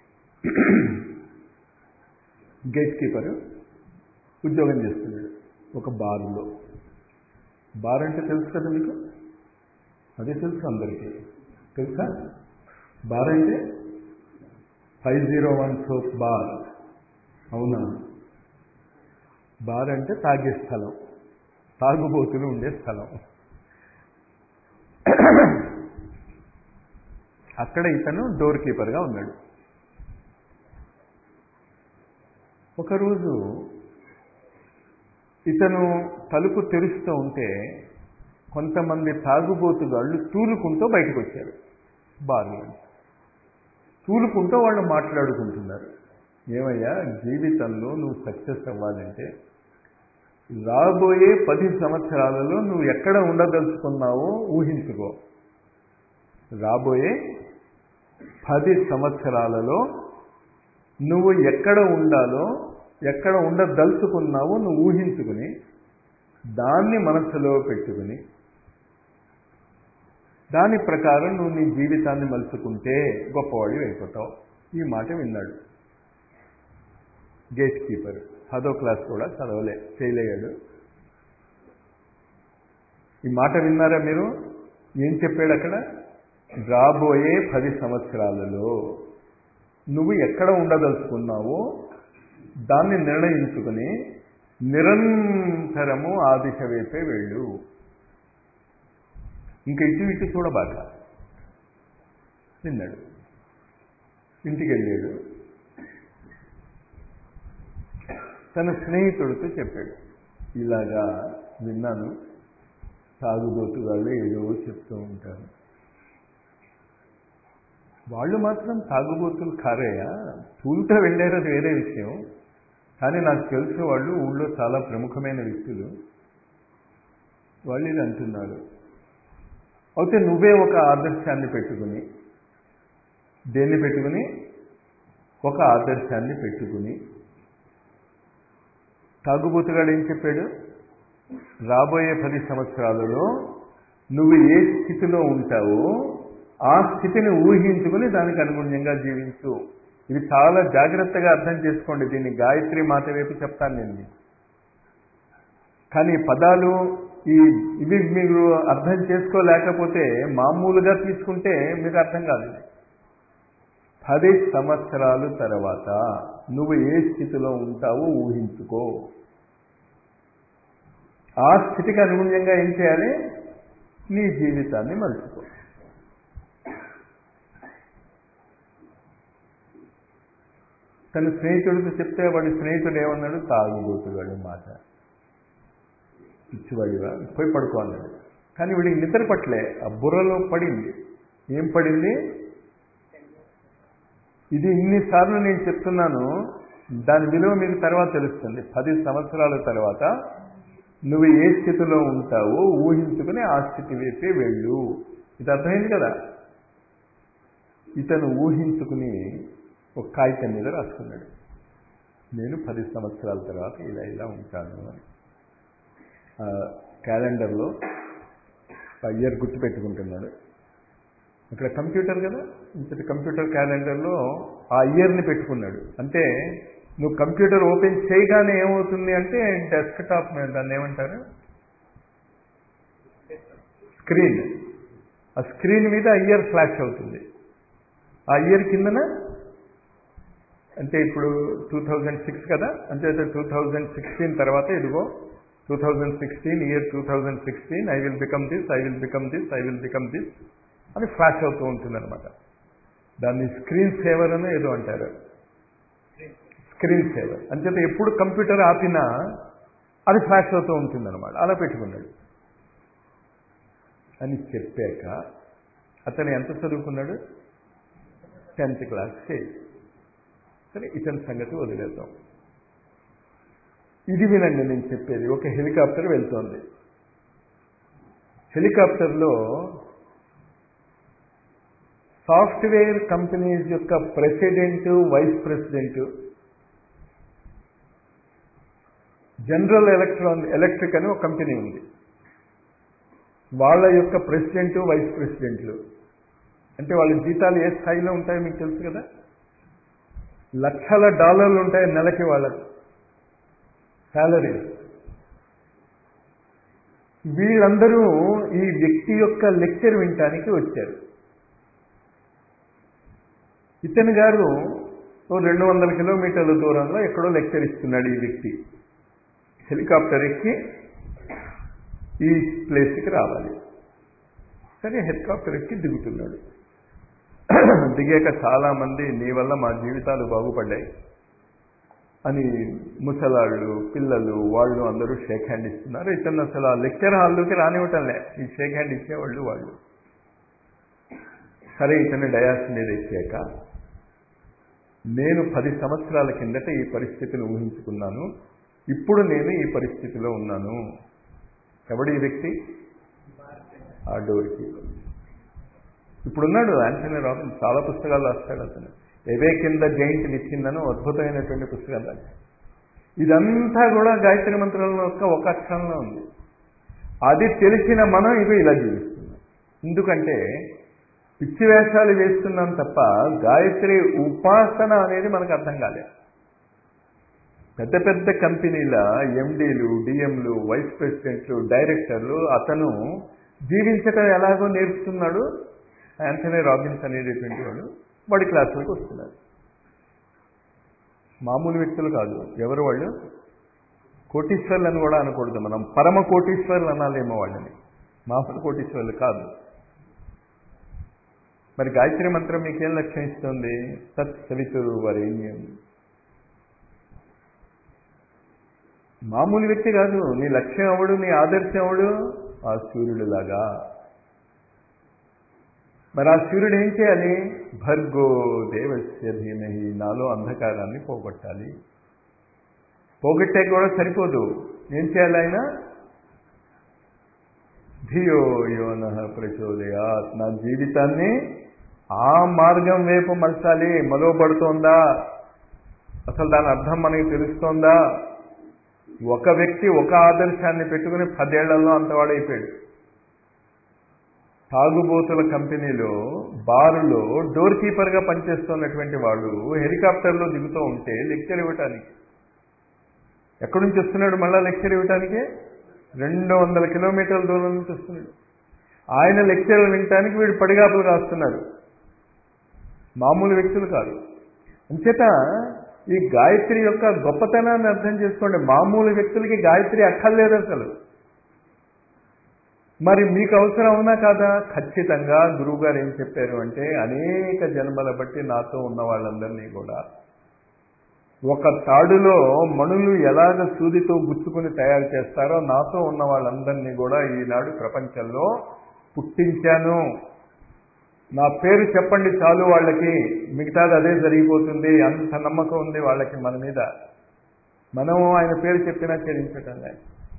గేట్ కీపరు ఉద్యోగం చేస్తున్నాడు ఒక బార్లో బార్ అంటే తెలుసు కదా మీకు అదే తెలుసు అందరికీ తెలుసా బార్ అంటే five zero one soap bar అవునా బార్ అంటే తాగే స్థలం తాగుబోతులు ఉండే స్థలం అక్కడ ఇతను డోర్ కీపర్గా ఉన్నాడు ఒకరోజు ఇతను తలుపు తెరుస్తూ ఉంటే కొంతమంది తాగుబోతుగాళ్ళు తూలుకుంటూ బయటకు వచ్చారు బార్లో తూలుకుంటూ వాళ్ళు మాట్లాడుకుంటున్నారు ఏమయ్యా జీవితంలో నువ్వు సక్సెస్ అవ్వాలంటే రాబోయే పది సంవత్సరాలలో నువ్వు ఎక్కడ ఉండదలుచుకున్నావో ఊహించుకో రాబోయే పది సంవత్సరాలలో నువ్వు ఎక్కడ ఉండాలో ఎక్కడ ఉండదలుచుకున్నావో నువ్వు ఊహించుకుని దాన్ని మనసులో పెట్టుకుని దాని ప్రకారం నువ్వు నీ జీవితాన్ని మలుచుకుంటే గొప్పవాడి అయిపోతావు ఈ మాట విన్నాడు గేట్ కీపర్ పదో క్లాస్ కూడా చదవలే ఫెయిల్ అయ్యాడు ఈ మాట విన్నారా మీరు ఏం చెప్పాడు అక్కడ రాబోయే పది సంవత్సరాలలో నువ్వు ఎక్కడ ఉండదలుచుకున్నావో దాన్ని నిర్ణయించుకుని నిరంతరము ఆ దిశ వైపే వెళ్ళు ఇంక ఇటు ఇటు చూడబాక విన్నాడు ఇంటికి వెళ్ళాడు తన స్నేహితుడితో చెప్పాడు ఇలాగా విన్నాను తాగుబోతు వాళ్ళు ఏదో చెప్తూ ఉంటారు వాళ్ళు మాత్రం తాగుబోతులు కారయ్యా పూలతో వెళ్ళారు అది వేరే విషయం కానీ నాకు తెలిసిన వాళ్ళు ఊళ్ళో చాలా ప్రముఖమైన వ్యక్తులు వాళ్ళు ఇది అంటున్నారు అయితే నువ్వే ఒక ఆదర్శాన్ని పెట్టుకుని దేన్ని పెట్టుకుని ఒక ఆదర్శాన్ని పెట్టుకుని తాగుబోతుగాడు ఏం చెప్పాడు రాబోయే పది సంవత్సరాలలో నువ్వు ఏ స్థితిలో ఉంటావో ఆ స్థితిని ఊహించుకుని దానికి అనుగుణ్యంగా జీవించు ఇది చాలా జాగ్రత్తగా అర్థం చేసుకోండి దీన్ని గాయత్రి మాత వైపు చెప్తాను నేను మీకు కానీ పదాలు ఈ ఇవి మీరు అర్థం చేసుకోలేకపోతే మామూలుగా తీసుకుంటే మీకు అర్థం కాదు పది సంవత్సరాలు తర్వాత నువ్వు ఏ స్థితిలో ఉంటావో ఊహించుకో ఆ స్థితికి అనుగుణ్యంగా ఏం చేయాలి నీ జీవితాన్ని మలుచుకో తన స్నేహితుడితో చెప్తే వాడి స్నేహితుడు ఏమన్నాడు తాగుబోతుగాడు మాట పిచ్చివాడివా పోయి పడుకో అన్నాడు కానీ వీడికి నిద్ర పట్టలే ఆ బుర్రలో పడింది ఏం పడింది ఇది ఇన్నిసార్లు నేను చెప్తున్నాను దాని విలువ మీకు తర్వాత తెలుస్తుంది పది సంవత్సరాల తర్వాత నువ్వు ఏ స్థితిలో ఉంటావో ఊహించుకుని ఆ స్థితి వైపే వెళ్ళు ఇది అర్థమైంది కదా ఇతను ఊహించుకుని ఒక కాగితం మీద రాసుకున్నాడు నేను పది సంవత్సరాల తర్వాత ఇలా ఇలా ఉంటాను అని క్యాలెండర్లో ఆ ఇయర్ గుర్తు పెట్టుకుంటున్నాడు ఇక్కడ కంప్యూటర్ కదా ఇంతటి కంప్యూటర్ క్యాలెండర్లో ఆ ఇయర్ని పెట్టుకున్నాడు అంటే నువ్వు కంప్యూటర్ ఓపెన్ చేయగానే ఏమవుతుంది అంటే డెస్క్టాప్ మీద దాన్ని ఏమంటారు స్క్రీన్ ఆ స్క్రీన్ మీద ఆ ఇయర్ ఫ్లాష్ అవుతుంది ఆ ఇయర్ కిందన అంటే ఇప్పుడు టూ థౌజండ్ సిక్స్ కదా అంటే టూ థౌజండ్ సిక్స్టీన్ తర్వాత ఇదిగో two thousand sixteen year two thousand sixteen I will become this I will become this I will become this అని ఫ్లాష్ అవుతూ ఉంటుంది అనమాట దాన్ని స్క్రీన్ సేవర్ అని ఏదో అంటారు స్క్రీన్ సేవర్ అంచేత ఎప్పుడు కంప్యూటర్ ఆపినా అది ఫ్లాష్ అవుతూ ఉంటుంది అనమాట అలా పెట్టుకున్నాడు అని చెప్పాక అతను ఎంత చదువుకున్నాడు టెన్త్ క్లాస్ ఫెయిల్ సరే ఇతని సంగతి వదిలేద్దాం ఇది వినండి నేను చెప్పేది ఒక హెలికాప్టర్ వెళ్తోంది హెలికాప్టర్లో సాఫ్ట్వేర్ కంపెనీస్ యొక్క president vice president general electron electric అని ఒక కంపెనీ ఉంది వాళ్ళ యొక్క ప్రెసిడెంట్ వైస్ ప్రెసిడెంట్లు అంటే వాళ్ళ జీతాలు ఏ స్థాయిలో ఉంటాయో మీకు తెలుసు కదా లక్షల డాలర్లు ఉంటాయి నెలకి వాళ్ళ శాలరీ వీళ్ళందరూ ఈ వ్యక్తి యొక్క లెక్చర్ వినటానికి వచ్చారు ఇతని గారు ఓ రెండు వందల కిలోమీటర్ల దూరంలో ఎక్కడో లెక్చర్ ఇస్తున్నాడు ఈ వ్యక్తి హెలికాప్టర్ ఎక్కి ఈ ప్లేస్కి రావాలి సరే హెలికాప్టర్ ఎక్కి దిగుతున్నాడు దిగాక చాలా మంది నీ వల్ల మా జీవితాలు బాగుపడ్డాయి అని ముసలాళ్ళు పిల్లలు వాళ్ళు అందరూ షేక్ హ్యాండ్ ఇస్తున్నారు ఇతను అసలు ఆ లెక్చర్ హాల్లోకి రానివ్వటంలే ఈ షేక్ హ్యాండ్ ఇచ్చేవాళ్ళు వాళ్ళు సరే ఇతను డయాస్ మీద ఎక్కాక నేను పది సంవత్సరాల కిందట ఈ పరిస్థితిని ఊహించుకున్నాను ఇప్పుడు నేను ఈ పరిస్థితిలో ఉన్నాను ఎవడు ఈ వ్యక్తి ఆ డోర్కి ఇప్పుడున్నాడు ఆంటనీ రాబిన్ చాలా పుస్తకాలు రాస్తాడు అతను ఎవే కింద జైంట్ విచ్చిందని అద్భుతమైనటువంటి పుస్తకాలు రాశాడు ఇదంతా కూడా గాయత్రి మంత్రంలో యొక్క ఒక అక్షరంలో ఉంది అది తెలిసిన మనం ఇవి ఇలా జీవిస్తున్నాం ఎందుకంటే పిచ్చి వేషాలు వేస్తున్నాం తప్ప గాయత్రి ఉపాసన అనేది మనకు అర్థం కాలేదు పెద్ద పెద్ద కంపెనీల ఎండీలు డిఎంలు వైస్ ప్రెసిడెంట్లు డైరెక్టర్లు అతను జీవించటం ఎలాగో నేర్పుతున్నాడు యాంథనీ రాబిన్స్ అనేటటువంటి వాడు వాడి క్లాసులకు వస్తున్నారు మామూలు వ్యక్తులు కాదు ఎవరు వాళ్ళు కోటీశ్వర్లు అని కూడా అనకూడదు మనం పరమ కోటీశ్వర్లు అనాలేమో వాళ్ళని మామూలు కోటీశ్వర్లు కాదు మరి గాయత్రి మంత్రం మీకేం లక్ష్యం ఇస్తుంది సత్ సవితురు వరేణ్యం మామూలు వ్యక్తి కాదు నీ లక్ష్యం అవడు నీ ఆదర్శం అవడు ఆ సూర్యుడిలాగా మరి ఆ సూర్యుడు ఏం చేయాలి భర్గో దేవస్య ధీమహి నాలో అంధకారాన్ని పోగొట్టాలి పోగొట్టే కూడా సరిపోదు ఏం చేయాలి ఆయన ధియో యోన ప్రచోదయాత్ నా జీవితాన్ని ఆ మార్గం వైపు మలచాలి మలువబడుతోందా అసలు దాని అర్థం మనకి తెలుస్తోందా ఒక వ్యక్తి ఒక ఆదర్శాన్ని పెట్టుకుని పదేళ్లలో అంతవాడైపోయాడు తాగుబోతుల కంపెనీలో బారులో డోర్ కీపర్గా పనిచేస్తున్నటువంటి వాడు హెలికాప్టర్లో దిగుతూ ఉంటే లెక్చర్ ఇవ్వటానికి ఎక్కడి నుంచి వస్తున్నాడు మళ్ళా లెక్చర్ ఇవ్వటానికి రెండు వందల కిలోమీటర్ల దూరం నుంచి వస్తున్నాడు ఆయన లెక్చర్లు వినటానికి వీడు పడిగాపులు రాస్తున్నారు మామూలు వ్యక్తులు కాదు అంచేత ఈ గాయత్రి యొక్క గొప్పతనాన్ని అర్థం చేసుకోండి మామూలు వ్యక్తులకి గాయత్రి అక్కర్లేదు అసలు మరి మీకు అవసరం అవునా కాదా ఖచ్చితంగా గురువుగారు ఏం చెప్పారు అంటే అనేక జన్మల బట్టి నాతో ఉన్న వాళ్ళందరినీ కూడా ఒక తాడులో మణులు ఎలాగ సూదితో గుచ్చుకుని తయారు చేస్తారో నాతో ఉన్న వాళ్ళందరినీ కూడా ఈనాడు ప్రపంచంలో పుట్టించాను నా పేరు చెప్పండి చాలు వాళ్ళకి మిగతాది అదే జరిగిపోతుంది అంత నమ్మకం ఉంది వాళ్ళకి మన మీద మనం ఆయన పేరు చెప్పినా చెల్లించటం లేదు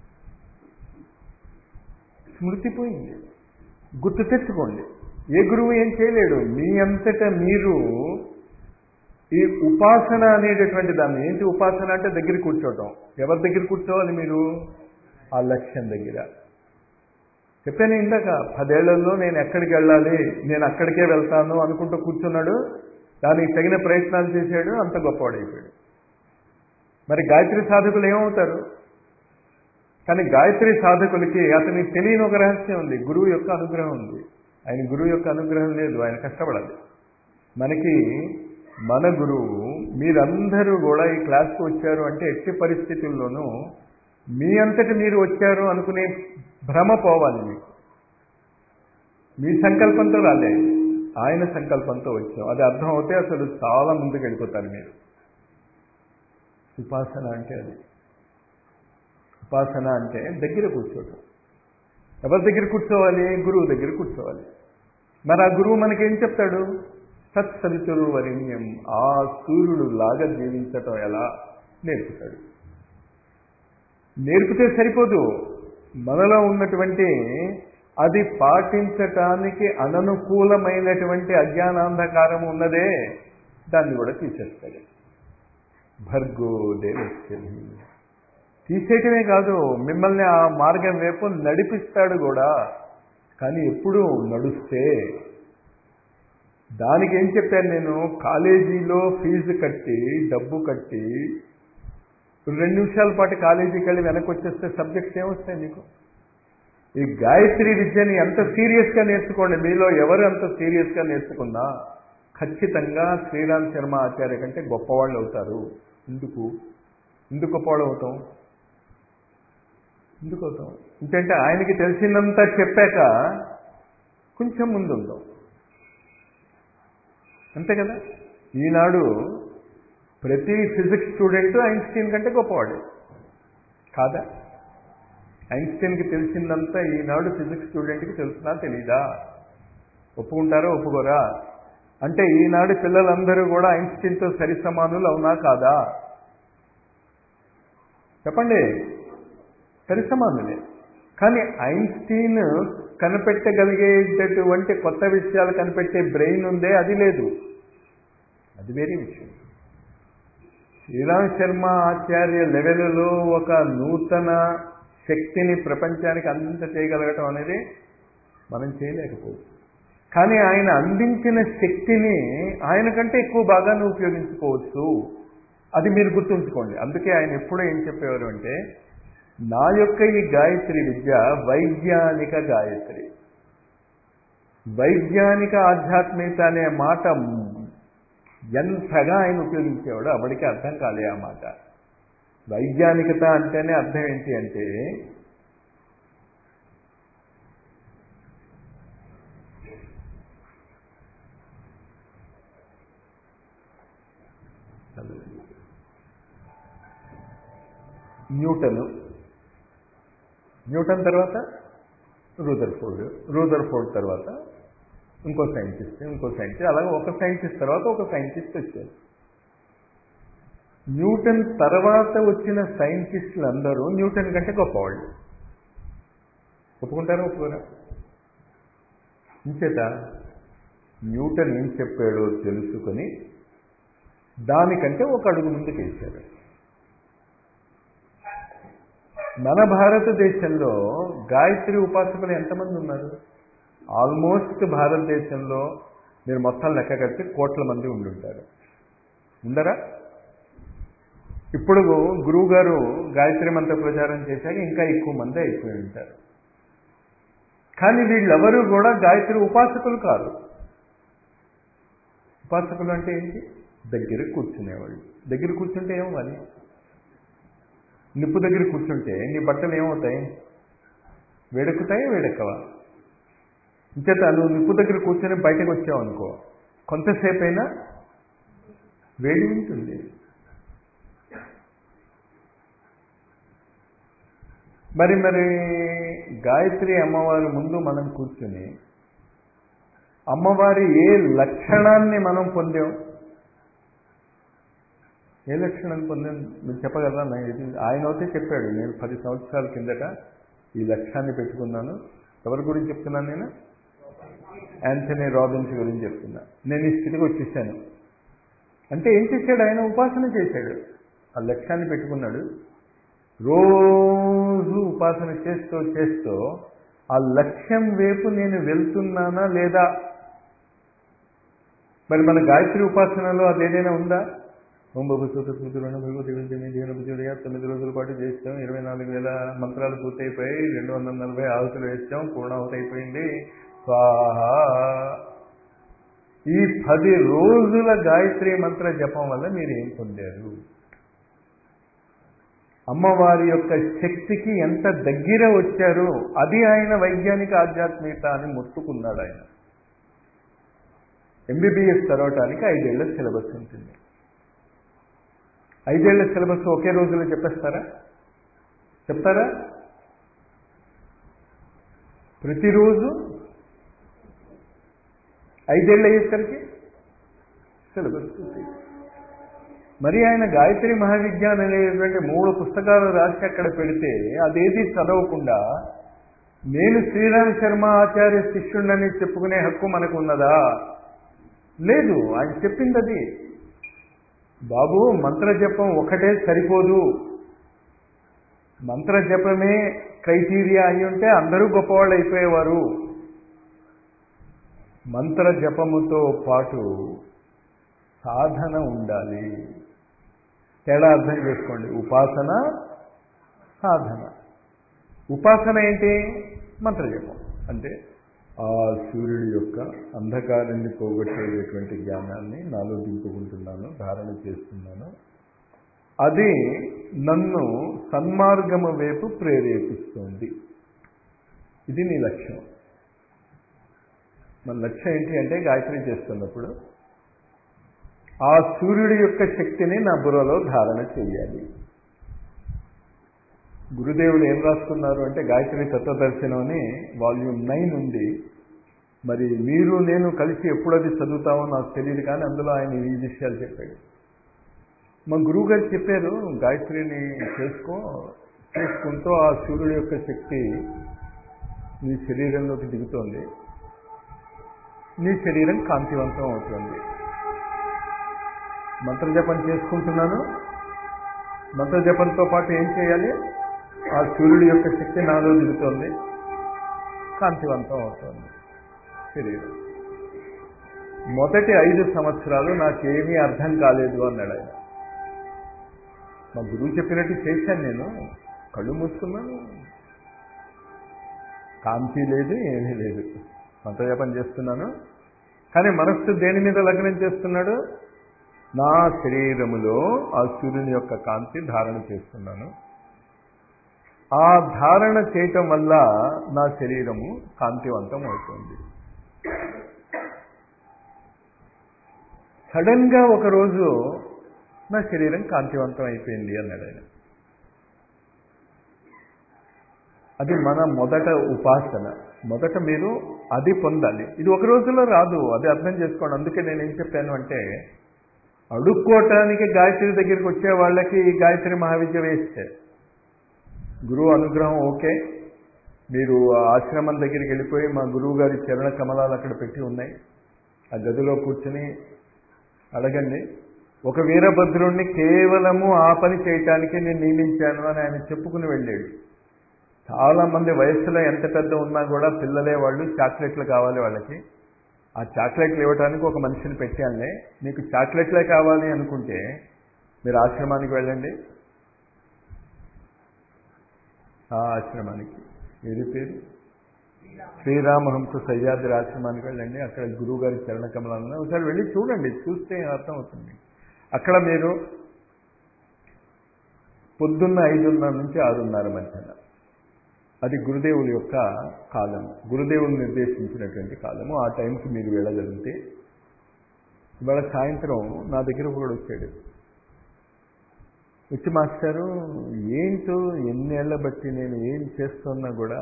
స్మృతిపోయింది గుర్తు తెచ్చుకోండి ఏ గురువు ఏం చేయలేడు మీ అంతట మీరు ఈ ఉపాసన అనేటటువంటి దాన్ని ఏంటి ఉపాసన అంటే దగ్గర కూర్చోవటం ఎవరి దగ్గర కూర్చోవాలి మీరు ఆ లక్ష్యం దగ్గర చెప్పాను ఇందాక పదేళ్లలో నేను ఎక్కడికి వెళ్ళాలి నేను అక్కడికే వెళ్తాను అనుకుంటూ కూర్చున్నాడు దానికి తగిన ప్రయత్నాలు చేశాడు అంత గొప్పవాడైపోయాడు మరి గాయత్రి సాధకులు ఏమవుతారు కానీ గాయత్రి సాధకులకి అతనికి తెలియని ఒక రహస్యం ఉంది గురువు యొక్క అనుగ్రహం ఉంది ఆయన గురువు యొక్క అనుగ్రహం లేదు ఆయన కష్టపడాలి మనకి మన గురువు మీరందరూ కూడా ఈ క్లాస్కి వచ్చారు అంటే ఎట్టి పరిస్థితుల్లోనూ మీ అంతటి మీరు వచ్చారు అనుకునే భ్రమ పోవాలి మీకు మీ సంకల్పంతో రాలే ఆయన సంకల్పంతో వచ్చాం అది అర్థం అవుతే అసలు చాలా ముందుకు వెళ్ళిపోతారు మీరు ఉపాసన అంటే అది ఉపాసన అంటే దగ్గర కూర్చోవటం ఎవరి దగ్గర కూర్చోవాలి గురువు దగ్గర కూర్చోవాలి మరి ఆ గురువు మనకేం చెప్తాడు సత్సవితురు వరిణ్యం ఆ సూర్యుడు లాగా జీవించటం ఎలా నేర్పుతాడు నేర్పితే సరిపోదు మనలో ఉన్నటువంటి అది పాటించటానికి అననుకూలమైనటువంటి అజ్ఞానాంధకారం ఉన్నదే దాన్ని కూడా తీసేస్తాడు భర్గో దేవస్య తీసేయటమే కాదు మిమ్మల్ని ఆ మార్గం వైపు నడిపిస్తాడు కూడా కానీ ఎప్పుడు నడుస్తే దానికి ఏం చెప్పాను నేను కాలేజీలో ఫీజు కట్టి డబ్బు కట్టి రెండు నిమిషాల పాటు కాలేజీకి వెళ్ళి వెనక్కి వచ్చేస్తే సబ్జెక్ట్స్ ఏమొస్తాయి నీకు ఈ గాయత్రి విద్యని ఎంత సీరియస్గా నేర్చుకోండి మీలో ఎవరు అంత సీరియస్గా నేర్చుకున్నా ఖచ్చితంగా శ్రీరామ్ శర్మ ఆచార్య కంటే గొప్పవాళ్ళు అవుతారు ఎందుకు ఎందుకు గొప్పవాళ్ళు అవుతాం ఎందుకు అవుతాం ఎందుకంటే ఆయనకి తెలిసిందంతా చెప్పాక కొంచెం ముందు ఉందాం అంతే కదా ఈనాడు ప్రతి ఫిజిక్స్ స్టూడెంట్ ఐన్స్టీన్ కంటే గొప్పవాడు కాదా ఐన్స్టీన్కి తెలిసిందంతా ఈనాడు ఫిజిక్స్ స్టూడెంట్కి తెలుసునా తెలీదా ఒప్పుకుంటారా ఒప్పుకోరా అంటే ఈనాడు పిల్లలందరూ కూడా ఐన్స్టీన్తో సరి సమానులు అవునా కాదా చెప్పండి సరి సమానులే కానీ ఐన్స్టీన్ కనిపెట్టగలిగేటటువంటి కొత్త విషయాలు కనిపెట్టే బ్రెయిన్ ఉందే అది లేదు అది వేరే విషయం శ్రీరామ్ శర్మ ఆచార్య లెవెల్లో ఒక నూతన శక్తిని ప్రపంచానికి అందించ చేయగలగటం అనేది మనం చేయలేకపోవచ్చు కానీ ఆయన అందించిన శక్తిని ఆయన కంటే ఎక్కువ బాగానే ఉపయోగించుకోవచ్చు అది మీరు గుర్తుంచుకోండి అందుకే ఆయన ఎప్పుడూ ఏం చెప్పేవారు అంటే నా యొక్క ఈ గాయత్రి విద్య వైజ్ఞానిక గాయత్రి వైజ్ఞానిక ఆధ్యాత్మికత అనే మాట ఎంతగా ఆయన ఉపయోగించేవాడు అప్పటికి అర్థం కాలే ఆ మాట వైజ్ఞానికత అంటేనే అర్థం ఏంటి అంటే న్యూటన్ న్యూటన్ తర్వాత రూదర్ఫోర్డ్ రూదర్ఫోర్డ్ తర్వాత ఇంకో సైంటిస్ట్ ఇంకో సైంటిస్ట్ అలాగే ఒక సైంటిస్ట్ తర్వాత ఒక సైంటిస్ట్ వచ్చారు న్యూటన్ తర్వాత వచ్చిన సైంటిస్టులు అందరూ న్యూటన్ కంటే గొప్పవాళ్ళు ఒప్పుకుంటారా ఒప్పుకోరా ఇంచేత న్యూటన్ ఏం చెప్పాడో తెలుసుకొని దానికంటే ఒక అడుగు ముందుకు వేశారు మన భారతదేశంలో గాయత్రి ఉపాసకులు ఎంతమంది ఉన్నారు ఆల్మోస్ట్ భారతదేశంలో మీరు మొత్తం లెక్క కట్టి కోట్ల మంది ఉండుంటారు ఉండరా ఇప్పుడు గురువు గారు గాయత్రి మంత్ర ప్రచారం చేశాక ఇంకా ఎక్కువ మంది అయిపోయి ఉంటారు కానీ వీళ్ళెవరూ కూడా గాయత్రి ఉపాసకులు కాదు ఉపాసకులు అంటే ఏంటి దగ్గర కూర్చునేవాళ్ళు దగ్గర కూర్చుంటే ఏమవ్వాలి నిప్పు దగ్గర కూర్చుంటే నీ బట్టలు ఏమవుతాయి వేడెక్కుతాయి వేడెక్కవా ఇంచేత నువ్వు నిప్పు దగ్గర కూర్చొని బయటకు వచ్చావు అనుకో కొంతసేపు అయినా వేడి ఉంటుంది మరి మరి గాయత్రి అమ్మవారి ముందు మనం కూర్చుని అమ్మవారి ఏ లక్షణాన్ని మనం పొందాం ఏ లక్షణం పొందాం మీరు చెప్పగలరా ఆయన అయితే చెప్పాడు నేను పది సంవత్సరాల కిందట ఈ లక్ష్యాన్ని పెట్టుకున్నాను ఎవరి గురించి చెప్తున్నాను నేను యాంథనీ రాబిన్స్ గురించి చెప్తున్నా నేను ఈ స్థితికి వచ్చేసాను అంటే ఏం చేశాడు ఆయన ఉపాసన చేశాడు ఆ లక్ష్యాన్ని పెట్టుకున్నాడు రోజు ఉపాసన చేస్తూ చేస్తూ ఆ లక్ష్యం వైపు నేను వెళ్తున్నానా లేదా మరి మన గాయత్రి ఉపాసనలో అది ఏదైనా ఉందా ఓం బాబు సూత్రులను భగవద్గీత తొమ్మిది రోజుల పాటు చేస్తాం ఇరవై నాలుగు వేల మంత్రాలు పూర్తయిపోయాయి రెండు వందల నలభై ఆహుతులు వేస్తాం పూర్ణాహుతి అయిపోయింది స్వాహ ఈ పది రోజుల గాయత్రి మంత్ర జపం వల్ల మీరు ఏం పొందారు అమ్మవారి యొక్క శక్తికి ఎంత దగ్గర వచ్చారో అది ఆయన వైజ్ఞానిక ఆధ్యాత్మికత అని మొత్తుకున్నాడు ఆయన ఎంబీబీఎస్ చదవటానికి ఐదేళ్ల సిలబస్ ఉంటుంది ఐదేళ్ల సిలబస్ ఒకే రోజులో చెప్పేస్తారా చెప్తారా ప్రతిరోజు ఐదేళ్ళు అయ్యేసరికి సిలబస్ మరి ఆయన గాయత్రి మహావిజ్ఞాన్ అనేటువంటి మూడు పుస్తకాలు రాసి అక్కడ పెడితే అదేది చదవకుండా నేను శ్రీరామ్ శర్మ ఆచార్య శిష్యుడని చెప్పుకునే హక్కు మనకు ఉన్నదా లేదు ఆయన చెప్పింది అది బాబు మంత్రజపం ఒకటే సరిపోదు మంత్రజపమే క్రైటీరియా అయి ఉంటే అందరూ గొప్పవాళ్ళు అయిపోయేవారు మంత్ర జపముతో పాటు సాధన ఉండాలి తేడా అర్థం చేసుకోండి ఉపాసన సాధన ఉపాసన ఏంటి మంత్రజపం అంటే ఆ సూర్యుడి యొక్క అంధకారాన్ని పోగొట్టేటటువంటి జ్ఞానాన్ని నాలో దింపుకుంటున్నాను ధారణ చేస్తున్నాను అది నన్ను సన్మార్గము వైపు ప్రేరేపిస్తుంది ఇది నీ లక్ష్యం మన లక్ష్యం ఏంటి అంటే గాయత్రి చేస్తున్నప్పుడు ఆ సూర్యుడి యొక్క శక్తిని నా బుర్రలో ధారణ చేయాలి గురుదేవుడు ఏం రాసుకున్నారు అంటే గాయత్రి తత్వదర్శనం అని వాల్యూమ్ నైన్ ఉంది మరి మీరు నేను కలిసి ఎప్పుడు అది చదువుతామో నాకు తెలియదు కానీ అందులో ఆయన ఈ విషయాలు చెప్పాడు మా గురువు గారు చెప్పారు గాయత్రిని చేసుకో చేసుకుంటూ ఆ సూర్యుడి యొక్క శక్తి నీ శరీరంలోకి దిగుతోంది నీ శరీరం కాంతివంతం అవుతుంది మంత్రజపం చేసుకుంటున్నాను మంత్రజపంతో పాటు ఏం చేయాలి ఆ సూర్యుడి యొక్క శక్తి నాలో దిగుతోంది కాంతివంతం అవుతుంది శరీరం మొదటి ఐదు సంవత్సరాలు నాకేమీ అర్థం కాలేదు అన్నాడు ఆయన మా గురువు చెప్పినట్టు చేశాను నేను కళ్ళు మూసుకున్నాను కాంతి లేదు ఏమీ లేదు మంత్రజపం చేస్తున్నాను కానీ మనస్సు దేని మీద లగ్నం చేస్తున్నాడు నా శరీరములో ఆ సూర్యుని యొక్క కాంతి ధారణ చేస్తున్నాను ఆ ధారణ చేయటం వల్ల నా శరీరము కాంతివంతం అవుతుంది సడన్ గా ఒకరోజు నా శరీరం కాంతివంతం అయిపోయింది అన్నాడు ఆయన అది మన మొదట ఉపాసన మొదట మీరు అది పొందాలి ఇది ఒక రోజులో రాదు అది అర్థం చేసుకోండి అందుకే నేను ఏం చెప్పాను అంటే అడుక్కోవటానికి గాయత్రి దగ్గరికి వచ్చే వాళ్ళకి ఈ గాయత్రి మహావిద్య వేస్తే గురువు అనుగ్రహం ఓకే మీరు ఆశ్రమం దగ్గరికి వెళ్ళిపోయి మా గురువు గారి చరణ కమలాలు అక్కడ పెట్టి ఉన్నాయి ఆ గదిలో కూర్చుని అడగండి ఒక వీరభద్రుణ్ణి కేవలము ఆ పని చేయటానికి నేను నియమించాను అని ఆయన చెప్పుకుని వెళ్ళాడు చాలా మంది వయస్సులో ఎంత పెద్ద ఉన్నా కూడా పిల్లలే వాళ్ళు చాక్లెట్లు కావాలి వాళ్ళకి ఆ చాక్లెట్లు ఇవ్వడానికి ఒక మనిషిని పెట్టానులే మీకు చాక్లెట్లే కావాలి అనుకుంటే మీరు ఆశ్రమానికి వెళ్ళండి ఆ ఆశ్రమానికి ఏది పేరు శ్రీరామహంస సయ్యాద్రి ఆశ్రమానికి వెళ్ళండి అక్కడ గురువు గారి చరణ కమలాలను ఒకసారి వెళ్ళి చూడండి చూస్తే అర్థం అవుతుంది అక్కడ మీరు పొద్దున్న ఐదున్నర నుంచి ఆరున్నర మధ్యన అది గురుదేవుల యొక్క కాలం గురుదేవులు నిర్దేశించినటువంటి కాలము ఆ టైంకి మీరు వెళ్ళగలిగితే ఇవాళ సాయంత్రం నా దగ్గర ఒకడు వచ్చాడు వచ్చి మాస్టారు ఏంటో ఎన్నేళ్ల బట్టి నేను ఏం చేస్తున్నా కూడా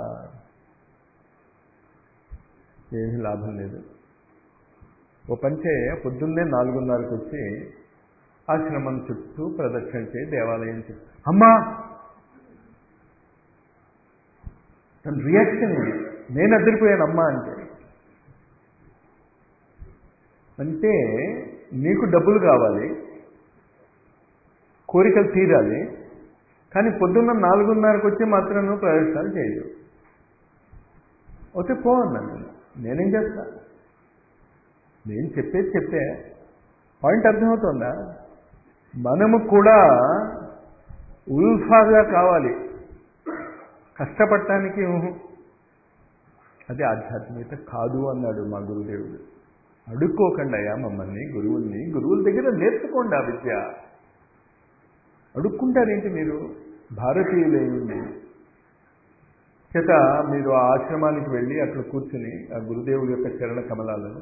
ఏమీ లాభం లేదు ఓ పంచే పొద్దున్నే నాలుగున్నరకు వచ్చి ఆశ్రమం చుట్టూ ప్రదక్షిణ చేయి దేవాలయం చుట్టూ అమ్మా తన రియాక్షన్ ఇది నేను అదిరిపోయాను అమ్మా అంటే అంటే నీకు డబ్బులు కావాలి కోరికలు తీరాలి కానీ పొద్దున్న నాలుగున్నరకు వచ్చి మాత్రం నువ్వు ప్రదర్శనలు చేయలేవు ఓకే పో అన్నాను నేను. నేనేం చేస్తా నేను చెప్పేది చెప్పే పాయింట్ అర్థమవుతుందా మనము కూడా ఉల్ఫాగా కావాలి కష్టపడటానికి ఊహు. అది ఆధ్యాత్మికత కాదు అన్నాడు మా గురుదేవుడు అడుక్కోకండి అయ్యా మమ్మల్ని గురువుల్ని గురువుల దగ్గర నేర్చుకోండి ఆ విద్య అడుక్కుంటారేంటి మీరు భారతీయులేండి చేత మీరు ఆ ఆశ్రమానికి వెళ్ళి అక్కడ కూర్చుని ఆ గురుదేవుడి యొక్క చరణ కమలాలను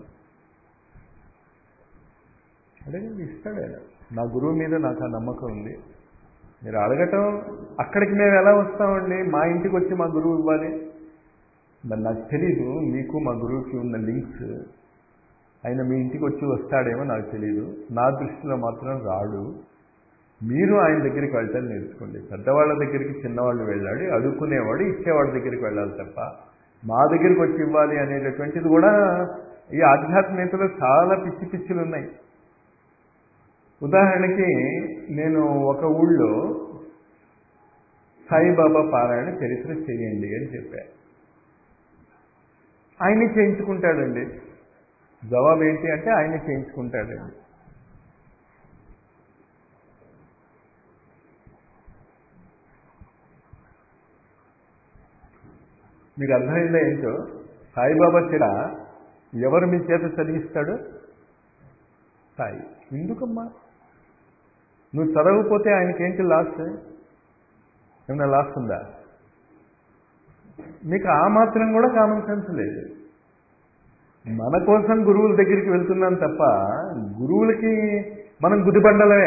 అడగండి ఇస్తాడు ఆయన నా గురువు మీద నాకు ఆ నమ్మకం ఉంది మీరు అడగటం అక్కడికి మేము ఎలా వస్తామండి మా ఇంటికి వచ్చి మా గురువు ఇవ్వాలి మరి నాకు తెలీదు మీకు మా గురువుకి ఉన్న లింక్స్ ఆయన మీ ఇంటికి వచ్చి వస్తాడేమో నాకు తెలియదు నా దృష్టిలో మాత్రం రాడు మీరు ఆయన దగ్గరికి వెళ్ళటం నేర్చుకోండి పెద్దవాళ్ళ దగ్గరికి చిన్నవాళ్ళు వెళ్ళాడు అడుక్కునేవాడు ఇచ్చేవాడి దగ్గరికి వెళ్ళాలి తప్ప మా దగ్గరికి వచ్చి ఇవ్వాలి అనేటటువంటిది కూడా ఈ ఆధ్యాత్మికతలో చాలా పిచ్చి పిచ్చిలు ఉన్నాయి ఉదాహరణకి నేను ఒక ఊళ్ళో సాయిబాబా పారాయణ చరిత్ర చేయండి అని చెప్పా ఆయనే చేయించుకుంటాడండి జవాబు ఏంటి అంటే ఆయనే చేయించుకుంటాడండి మీకు అర్థమైందా ఏంటో సాయిబాబా చిర ఎవరు మీ చేత చదివిస్తాడు సాయి ఎందుకమ్మా నువ్వు చదవకపోతే ఆయనకేంటి లాస్ ఏమైనా లాస్ ఉందా మీకు ఆ మాత్రం కూడా కామన్ సెన్స్ లేదు మన కోసం గురువుల దగ్గరికి వెళ్తున్నాం తప్ప గురువులకి మనం గుదిబండలమే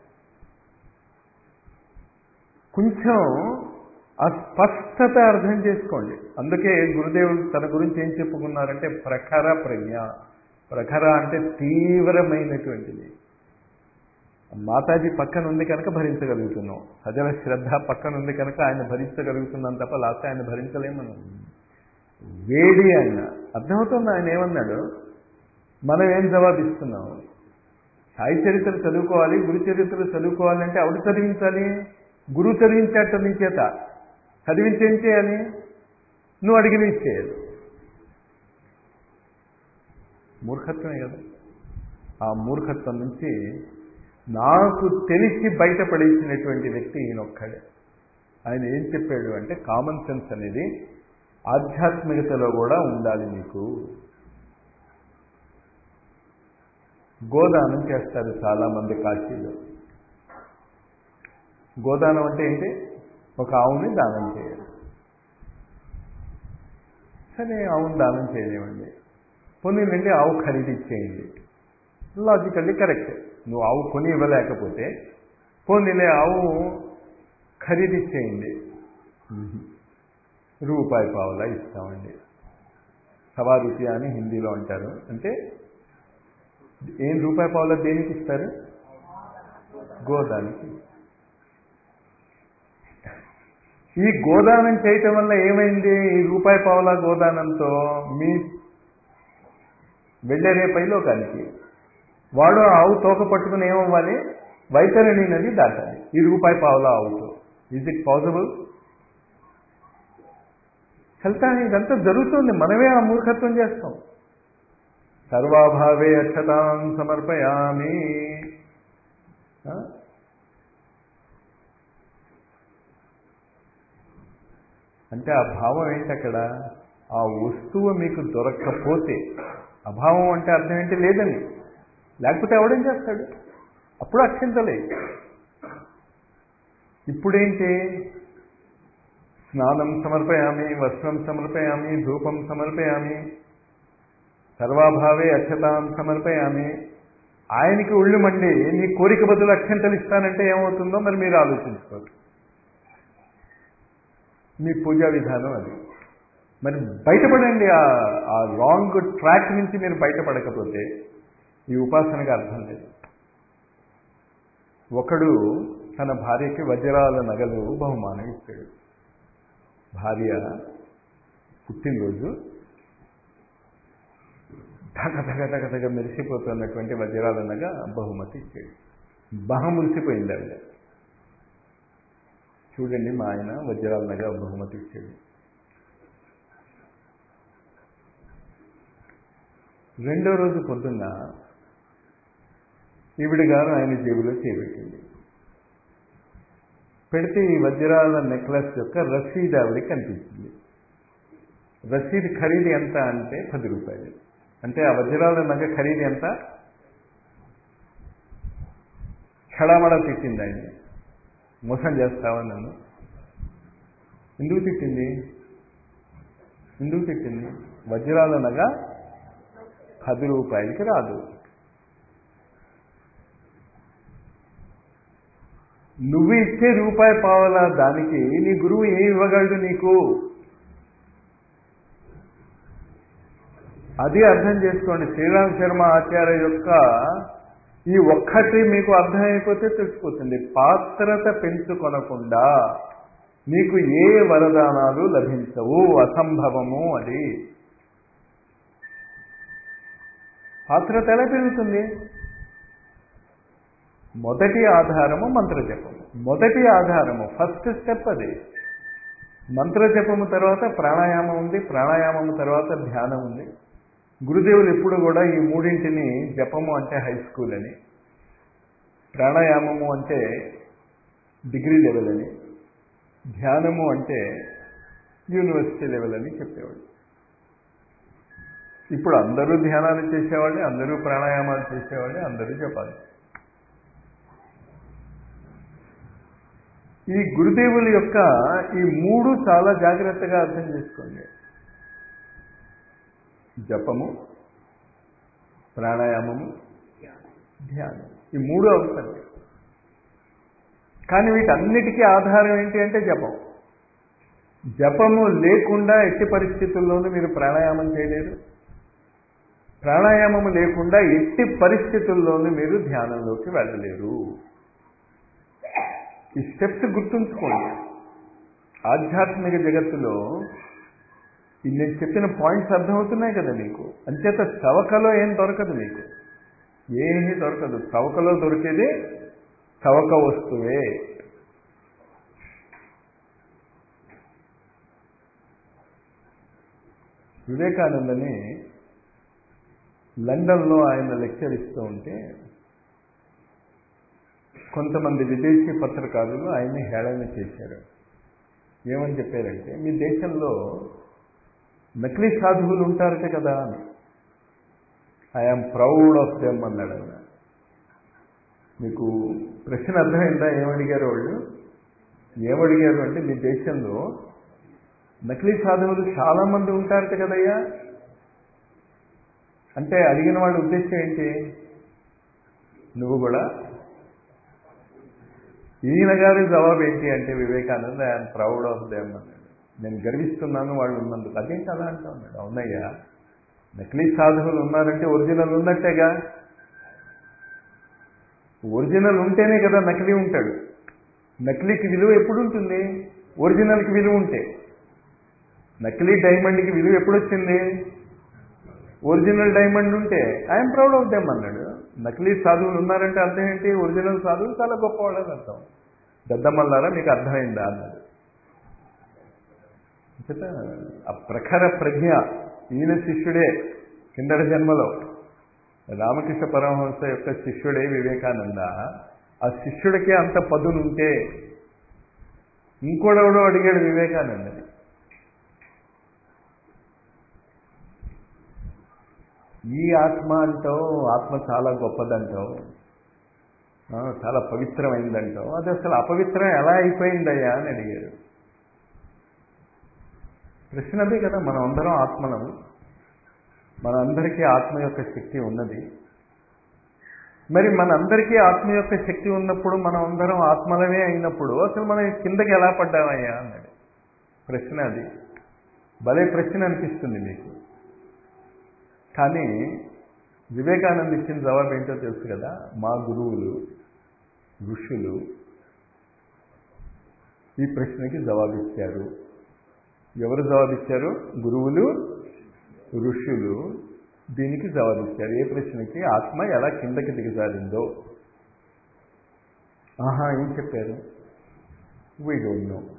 కొంచెం ఆ స్పష్టత అర్థం చేసుకోండి అందుకే గురుదేవులు తన గురించి ఏం చెప్పుకున్నారంటే ప్రఖర ప్రజ్ఞ ప్రఖర అంటే తీవ్రమైనటువంటిది మాతాజీ పక్కన ఉంది కనుక భరించగలుగుతున్నాం సజల శ్రద్ధ పక్కన ఉంది కనుక ఆయన భరించగలుగుతున్నాం తప్ప లాస్ట్ ఆయన భరించలేము మనం వేడి ఆయన అర్థమవుతుంది ఆయన ఏమన్నాడు మనం ఏం జవాబిస్తున్నాం సాయి చరిత్ర చదువుకోవాలి గురు చరిత్ర చదువుకోవాలంటే ఆవిడ చదివించాలి గురువు చదివించాట నీ చేత చదివించి ఏం చేయాలి నువ్వు అడిగిన చేయాలి మూర్ఖత్వమే కదా ఆ మూర్ఖత్వం నుంచి నాకు తెలిసి బయటపడేసినటువంటి వ్యక్తి ఈయనొక్కడే ఆయన ఏం చెప్పాడు అంటే కామన్ సెన్స్ అనేది ఆధ్యాత్మికతలో కూడా ఉండాలి మీకు గోదానం చేస్తారు చాలామంది కాశీలో గోదానం అంటే ఏంటి ఒక ఆవుని దానం చేయాలి సరే ఆవుని దానం చేయలేమండి పోనీ నుండి ఆవు ఖరీదు ఇచ్చేయండి లాజికల్లీ కరెక్ట్ నువ్వు ఆవు కొని ఇవ్వలేకపోతే పోనీలే ఆవు ఖరీదు ఇచ్చేయండి రూపాయి పావులా ఇస్తామండి సవా రూపాయ అని హిందీలో అంటారు అంటే ఏం రూపాయి పావులా దేనికి ఇస్తారు గోదానికి ఈ గోదానం చేయటం వల్ల ఏమైంది ఈ రూపాయి పావులా గోదానంతో మీ వెళ్ళే రేపైలోకానికి వాడు ఆవు తోక పట్టుకుని ఏమవ్వాలి వైతరణి నది దాటాలి ఈ రూపాయి పావులా ఆవుతో ఈజ్ ఇట్ పాసిబుల్ వెళ్తా ఇదంతా జరుగుతుంది మనమే ఆ మూర్ఖత్వం చేస్తాం సర్వాభావే అక్షతాం సమర్పయామి అంటే ఆ భావం ఏంటి అక్కడ ఆ వస్తువు మీకు దొరక్కపోతే అభావం అంటే అర్థం ఏంటి లేదని లేకపోతే ఎవడేం చేస్తాడు అప్పుడు అక్షింతలే ఇప్పుడేంటి స్నానం సమర్పయామి వస్త్రం సమర్పయామి ధూపం సమర్పయామి సర్వాభావే అక్షతాం సమర్పయామి ఆయనకి ఒళ్ళు మండి నీ కోరిక బదులు అక్షంతలు ఇస్తానంటే ఏమవుతుందో మరి మీరు ఆలోచించుకోరు మీ పూజా విధానం అది మరి బయటపడండి ఆ రాంగ్ ట్రాక్ నుంచి మీరు బయటపడకపోతే ఈ ఉపాసనగా అర్థం లేదు ఒకడు తన భార్యకి వజ్రాల నగలు బహుమానం ఇచ్చాడు భార్య పుట్టినరోజు ధగ ధగ ధగ ధగ మెరిసిపోతున్నటువంటి వజ్రాల నగ బహుమతి ఇచ్చాడు బహ మురిసిపోయింది ఆవిడ చూడండి మా ఆయన వజ్రాల నగ బహుమతి ఇచ్చాడు రెండో రోజు పొద్దున్న ఈవిడ గారు ఆయన జేబులో చేపెట్టింది పెడితే ఈ వజ్రాల నెక్లెస్ యొక్క రసీదు ఆవిడకి కనిపించింది రసీదు ఖరీదు ఎంత అంటే పది రూపాయలు అంటే ఆ వజ్రాల నగ ఖరీదు ఎంత క్షడామడ తిట్టింది ఆయన మోసం చేస్తావా నన్ను ఎందుకు తిట్టింది ఎందుకు తిట్టింది వజ్రాల నగ పది రూపాయలకి రాదు నువ్వు ఇచ్చే రూపాయి పావలా దానికి నీ గురువు ఏమి ఇవ్వగలడు నీకు అది అర్థం చేసుకోండి శ్రీరామ్ శర్మ ఆచార్య యొక్క ఈ ఒక్కటి మీకు అర్థమైపోతే తెలిసిపోతుంది పాత్రత పెంచుకొనకుండా మీకు ఏ వరదానాలు లభించవు అసంభవము అది పాత్రత ఎలా పెరుగుతుంది మొదటి ఆధారము మంత్రజపము మొదటి ఆధారము ఫస్ట్ స్టెప్ అది మంత్రజపము తర్వాత ప్రాణాయామం ఉంది ప్రాణాయామం తర్వాత ధ్యానం ఉంది గురుదేవులు ఎప్పుడు కూడా ఈ మూడింటిని జపము అంటే హై స్కూల్ అని ప్రాణాయామము అంటే డిగ్రీ లెవెల్ అని ధ్యానము అంటే యూనివర్సిటీ లెవెల్ అని చెప్పేవాడు ఇప్పుడు అందరూ ధ్యానాలు చేసేవాళ్ళే అందరూ ప్రాణాయామాలు చేసేవాళ్ళే అందరూ చెప్పాలి ఈ గురుదేవుల యొక్క ఈ మూడు చాలా జాగ్రత్తగా అర్థం చేసుకోండి జపము ప్రాణాయామము ధ్యానం ఈ మూడు అవసరం కానీ వీటన్నిటికీ ఆధారం ఏంటి అంటే జపం జపము లేకుండా ఎట్టి పరిస్థితుల్లోనూ మీరు ప్రాణాయామం చేయలేరు ప్రాణాయామము లేకుండా ఎట్టి పరిస్థితుల్లోనూ మీరు ధ్యానంలోకి వెళ్ళలేరు ఈ స్టెప్స్ గుర్తుంచుకోండి ఆధ్యాత్మిక జగత్తులో ఈ నేను చెప్పిన పాయింట్స్ అర్థమవుతున్నాయి కదా మీకు అంచేత చవకలో ఏం దొరకదు మీకు ఏమీ దొరకదు చవకలో దొరికేది చవక వస్తువే వివేకానందని లండన్లో ఆయన లెక్చర్ ఇస్తూ ఉంటే కొంతమంది విదేశీ పత్రికారులు ఆయన్ని హేళన చేశారు ఏమని చెప్పారంటే మీ దేశంలో నకిలీ సాధువులు ఉంటారట కదా అని ఐఆమ్ ప్రౌడ్ ఆఫ్ దెమ్ అన్నాడు ఆయన మీకు ప్రశ్న అర్థమైందా ఏమడిగారు వాళ్ళు ఏమడిగారు అంటే మీ దేశంలో నకిలీ సాధువులు చాలా మంది ఉంటారట కదయ్యా అంటే అడిగిన వాళ్ళ ఉద్దేశం ఏంటి నువ్వు కూడా ఈయన గారి జవాబు ఏంటి అంటే Vivekananda I'm proud of them అన్నాడు నేను గర్విస్తున్నాను వాళ్ళు ఉన్నందుకు అదేంటి అలా అంటా ఉన్నాడు అవునయ్యా నకిలీ సాధువులు ఉన్నారంటే ఒరిజినల్ ఉన్నట్టేగా ఒరిజినల్ ఉంటేనే కదా నకిలీ ఉంటాడు నకిలీకి విలువ ఎప్పుడు ఉంటుంది ఒరిజినల్కి విలువ ఉంటే నకిలీ డైమండ్కి విలువ ఎప్పుడు వచ్చింది ఒరిజినల్ డైమండ్ ఉంటే ఐఎమ్ ప్రౌడ్ ఆఫ్ దెమ్ అన్నాడు నకిలీ సాధువులు ఉన్నారంటే అర్థం ఏంటి ఒరిజినల్ సాధువులు చాలా గొప్పవాడు అని అర్థం దద్దమల్లారా మీకు అర్థమైందా అన్నాడు చేత ఆ ప్రఖర ప్రజ్ఞ ఈయన శిష్యుడే కిందటి జన్మలో రామకృష్ణ పరమహంస యొక్క శిష్యుడే వివేకానంద ఆ శిష్యుడికే అంత పదునుంటే ఇంకోడెవడో అడిగాడు వివేకానందని ఈ ఆత్మ అంటావు ఆత్మ చాలా గొప్పదంటావు చాలా పవిత్రమైందంటావు అది అసలు అపవిత్రం ఎలా అయిపోయిందయ్యా అని అడిగారు ప్రశ్న అదే కదా మనం అందరం ఆత్మలము మనందరికీ ఆత్మ యొక్క శక్తి ఉన్నది మరి మనందరికీ ఆత్మ యొక్క శక్తి ఉన్నప్పుడు మనం అందరం ఆత్మలమే అయినప్పుడు అసలు మనం కిందకి ఎలా పడ్డామయ్యా అన్నాడు ప్రశ్న అది భలే ప్రశ్న అనిపిస్తుంది మీకు కానీ వివేకానంద ఇచ్చిన జవాబు ఏంటో తెలుసు కదా మా గురువులు ఋషులు ఈ ప్రశ్నకి జవాబిచ్చారు ఎవరు జవాబిచ్చారు గురువులు ఋషులు దీనికి జవాబిచ్చారు ఏ ప్రశ్నకి ఆత్మ ఎలా కిందకి దిగజారిందో ఆహా ఏం చెప్పారు వీ డోంట్ నో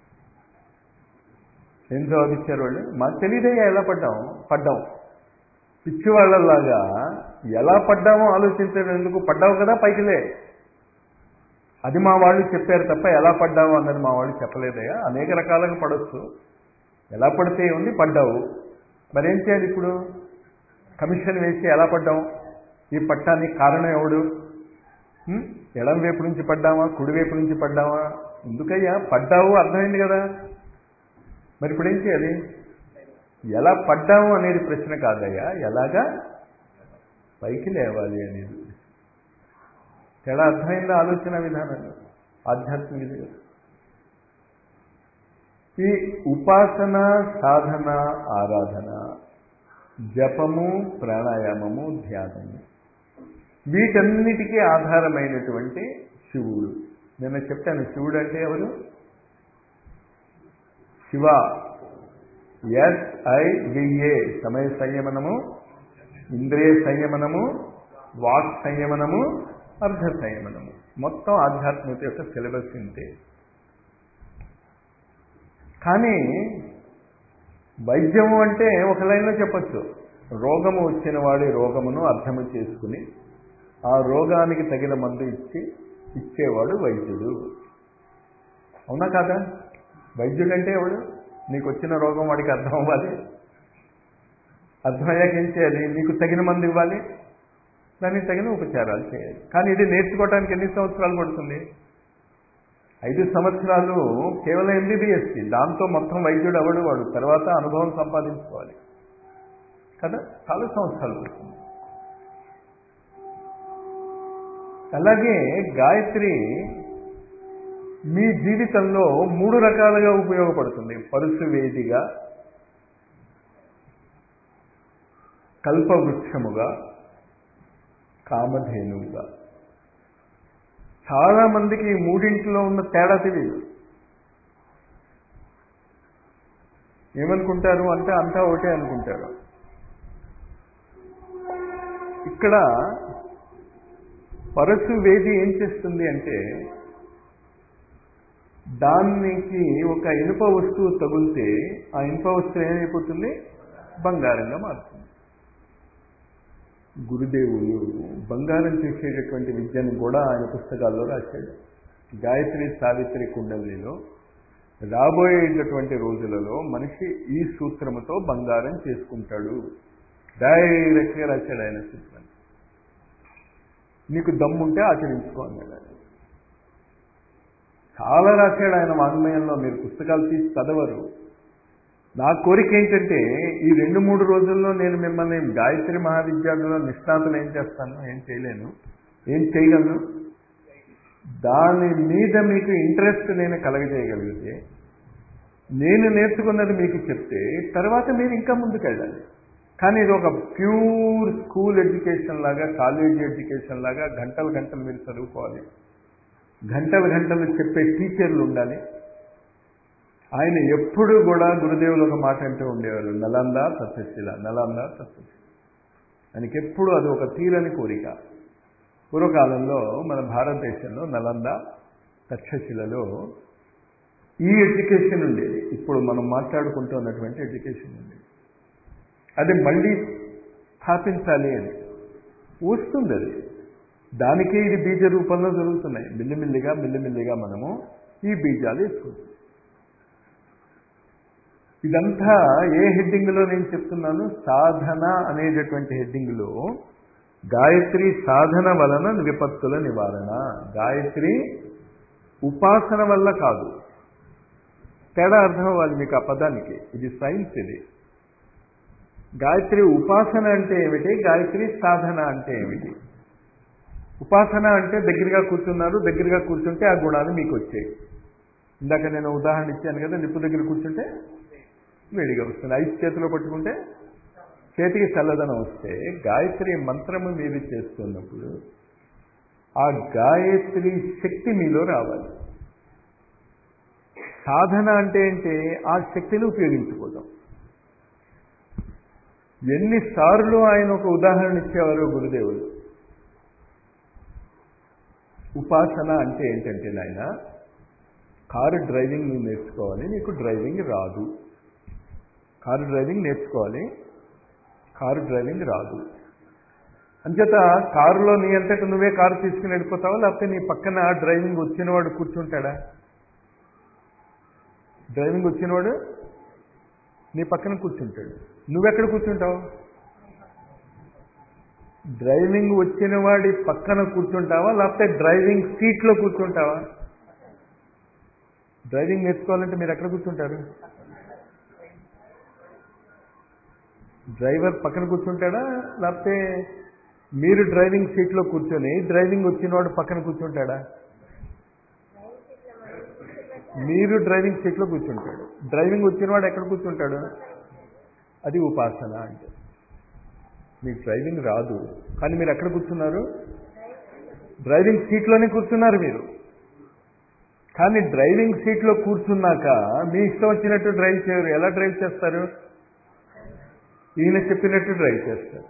ఏం జవాబిచ్చారు వాళ్ళు మాకు తెలియదయ్యా ఎలా పడ్డాం పడ్డాం పిచ్చి వాళ్ళలాగా ఎలా పడ్డామో ఆలోచించడం ఎందుకు పడ్డావు కదా పైకిలే అది మా వాళ్ళు చెప్పారు తప్ప ఎలా పడ్డావు అన్నది మా వాళ్ళు చెప్పలేదయ్యా అనేక రకాలుగా పడవచ్చు ఎలా పడితే ఉంది పడ్డావు మరేం చేయాలి ఇప్పుడు కమిషన్ వేసి ఎలా పడ్డాం ఈ పట్టానికి కారణం ఎవడు ఎడం వైపు నుంచి పడ్డామా కుడి వైపు నుంచి పడ్డామా ఎందుకయ్యా పడ్డావు అర్థమైంది కదా మరి ఇప్పుడు ఏం చేయాలి ఎలా పడ్డాము అనేది ప్రశ్న కాదయ్యా ఎలాగా పైకి లేవాలి అనేది తేడా అర్థమైందా ఆలోచన విధానంలో ఆధ్యాత్మిక ఈ ఉపాసన సాధన ఆరాధన జపము ప్రాణాయామము ధ్యానము వీటన్నిటికీ ఆధారమైనటువంటి శివుడు నిన్న చెప్పాను శివుడు అంటే ఎవరు శివ ఎస్ఐవిఏ సమయ సంయమనము ఇంద్రియ సంయమనము వాక్ సంయమనము అర్ధ సంయమనము మొత్తం ఆధ్యాత్మికత యొక్క సిలబస్ ఇంతే కానీ వైద్యము అంటే ఒక లైన్లో చెప్పచ్చు రోగము వచ్చిన వాడి రోగమును అర్థము చేసుకుని ఆ రోగానికి తగిన మందు ఇచ్చి ఇచ్చేవాడు వైద్యుడు అవునా కాదా వైద్యుడంటే ఎవడు నీకు వచ్చిన రోగం వాడికి అర్థం అవ్వాలి అర్థమయ్యాక ఏం చేయాలి నీకు తగిన మంది ఇవ్వాలి దానికి తగిన ఉపచారాలు చేయాలి కానీ ఇది నేర్చుకోవడానికి ఎన్ని సంవత్సరాలు పడుతుంది ఐదు సంవత్సరాలు కేవలం ఎంబీబీఎస్కి దాంతో మొత్తం వైద్యుడు అవడు వాడు తర్వాత అనుభవం సంపాదించుకోవాలి కదా చాలా సంవత్సరాలు పడుతుంది అలాగే గాయత్రి మీ జీవితంలో మూడు రకాలుగా ఉపయోగపడుతుంది పరుశువేదిగా కల్పవృక్షముగా కామధేనువుగా చాలా మందికి ఈ మూడింటిలో ఉన్న తేడా తెలియదు ఏమనుకుంటారు అంటే అంతా ఒకటే అనుకుంటారు ఇక్కడ పరశు వేది ఏం చేస్తుంది అంటే దానికి ఒక ఇనుప వస్తువు తగిలితే ఆ ఇనుప వస్తువు ఏమైపోతుంది బంగారంగా మారుతుంది గురుదేవులు బంగారం చేసేటటువంటి విద్యను కూడా ఆయన పుస్తకాల్లో రాశాడు గాయత్రి సావిత్రి కుండలిలో రాబోయేటటువంటి రోజులలో మనిషి ఈ సూత్రముతో బంగారం చేసుకుంటాడు డైరెక్ట్గా రాశాడు ఆయన సూత్రం నీకు దమ్ముంటే ఆచరించుకో అన్నాడు ఆయన చాలా రాశాడు ఆయన వాంగ్మయంలో మీరు పుస్తకాలు తీసి చదవరు నా కోరిక ఏంటంటే ఈ రెండు మూడు రోజుల్లో నేను మిమ్మల్ని గాయత్రి మహావిద్యాలయంలో నిష్ణాతులు ఏం చేస్తాను ఏం చేయలేను ఏం చేయగలను దాని మీద మీకు ఇంట్రెస్ట్ నేను కలగజేయగలిగితే నేను నేర్చుకున్నది మీకు చెప్తే తర్వాత మీరు ఇంకా ముందుకు వెళ్ళాలి కానీ ఇది ఒక ప్యూర్ స్కూల్ ఎడ్యుకేషన్ లాగా కాలేజీ ఎడ్యుకేషన్ లాగా గంటలు గంటలు మీరు చదువుకోవాలి గంటలు గంటలు చెప్పే టీచర్లు ఉండాలి ఆయన ఎప్పుడు కూడా గురుదేవులు ఒక మాట అంటూ ఉండేవారు నలంద తత్వశిల నలంద తత్వశిల ఆయనకి ఎప్పుడు అది ఒక తీరని కోరిక పూర్వకాలంలో మన భారతదేశంలో నలంద తక్షశిలలో ఈ ఎడ్యుకేషన్ ఉండేది ఇప్పుడు మనం మాట్లాడుకుంటున్నటువంటి ఎడ్యుకేషన్ ఉండేది అది మళ్ళీ స్థాపించాలి అని వస్తుంది అది దానికే ఇది బీజ రూపంలో జరుగుతున్నాయి మిల్లిమిల్లిగా మిల్లిమిల్లిగా మనము ఈ బీజాలు వేసుకుంటాం ఇదంతా ఏ హెడ్డింగ్లో నేను చెప్తున్నాను సాధన అనేటటువంటి హెడ్డింగ్లో గాయత్రి సాధన వలన విపత్తుల నివారణ గాయత్రి ఉపాసన వల్ల కాదు తేడా అర్థం అవ్వాలి మీకు ఆ పదానికి ఇది సైన్స్ ఇది గాయత్రి ఉపాసన అంటే ఏమిటి గాయత్రి సాధన అంటే ఏమిటి ఉపాసన అంటే దగ్గరగా కూర్చున్నారు దగ్గరగా కూర్చుంటే ఆ గుణాలు మీకు వచ్చాయి ఇందాక నేను ఉదాహరణ ఇచ్చాను కదా నిప్పు దగ్గర కూర్చుంటే వేడిగా వస్తుంది ఐస్ చేతిలో పట్టుకుంటే చేతికి చల్లదనం వస్తే గాయత్రి మంత్రము మీరు చేస్తున్నప్పుడు ఆ గాయత్రి శక్తి మీలో రావాలి సాధన అంటే ఏంటి ఆ శక్తిని ఉపయోగించుకోవడం ఎన్నిసార్లు ఆయన ఒక ఉదాహరణ ఇచ్చేవారు గురుదేవులు ఉపాసన అంటే ఏంటంటే నాయన కారు డ్రైవింగ్ నువ్వు నేర్చుకోవాలి నీకు డ్రైవింగ్ రాదు కారు డ్రైవింగ్ నేర్చుకోవాలి కారు డ్రైవింగ్ రాదు అంచేత కారులో నీ అంతటా నువ్వే కారు తీసుకుని వెళ్ళిపోతావా లేకపోతే నీ పక్కన డ్రైవింగ్ వచ్చినవాడు కూర్చుంటాడా డ్రైవింగ్ వచ్చినవాడు నీ పక్కన కూర్చుంటాడు నువ్వెక్కడ కూర్చుంటావు డ్రైవింగ్ వచ్చిన వాడి పక్కన కూర్చుంటావా లేకపోతే డ్రైవింగ్ సీట్లో కూర్చుంటావా డ్రైవింగ్ నేర్చుకోవాలంటే మీరు ఎక్కడ కూర్చుంటారు డ్రైవర్ పక్కన కూర్చుంటాడా లేకపోతే మీరు డ్రైవింగ్ సీట్లో కూర్చొని డ్రైవింగ్ వచ్చినవాడు పక్కన కూర్చుంటాడా మీరు డ్రైవింగ్ సీట్లో కూర్చుంటాడు డ్రైవింగ్ వచ్చినవాడు ఎక్కడ కూర్చుంటాడు అది ఉపాసన అంటే మీకు డ్రైవింగ్ రాదు కానీ మీరు ఎక్కడ కూర్చున్నారు డ్రైవింగ్ సీట్లోనే కూర్చున్నారు మీరు కానీ డ్రైవింగ్ సీట్లో కూర్చున్నాక మీ ఇష్టం వచ్చినట్టు డ్రైవ్ చేయరు ఎలా డ్రైవ్ చేస్తారు ఈయన చెప్పినట్టు డ్రైవ్ చేస్తారు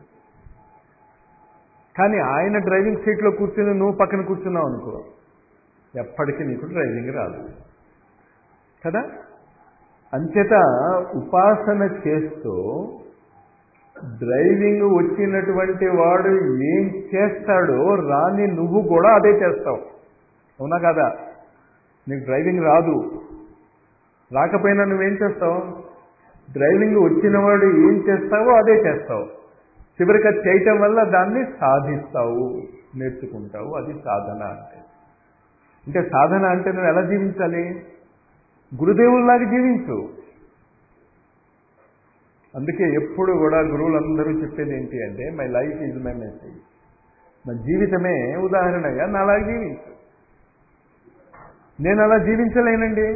కానీ ఆయన డ్రైవింగ్ సీట్లో కూర్చుని నువ్వు పక్కన కూర్చున్నావు అనుకో ఎప్పటికీ నీకు డ్రైవింగ్ రాదు కదా అంచేత ఉపాసన చేస్తూ డ్రైవింగ్ వచ్చినటువంటి వాడు ఏం చేస్తాడో రాని నువ్వు కూడా అదే చేస్తావు అవునా కదా నీకు డ్రైవింగ్ రాదు రాకపోయినా నువ్వేం చేస్తావు డ్రైవింగ్ వచ్చినవాడు ఏం చేస్తావో అదే చేస్తావు చివరికి అది చేయటం వల్ల దాన్ని సాధిస్తావు నేర్చుకుంటావు అది సాధన అంటే అంటే సాధన అంటే నువ్వు ఎలా జీవించాలి గురుదేవుల్లాగా జీవించు అందుకే ఎప్పుడు కూడా గురువులందరూ చెప్పేది ఏంటి అంటే my life is my message నా జీవితమే ఉదాహరణగా నా అలా జీవించు నేను అలా జీవించలేనండి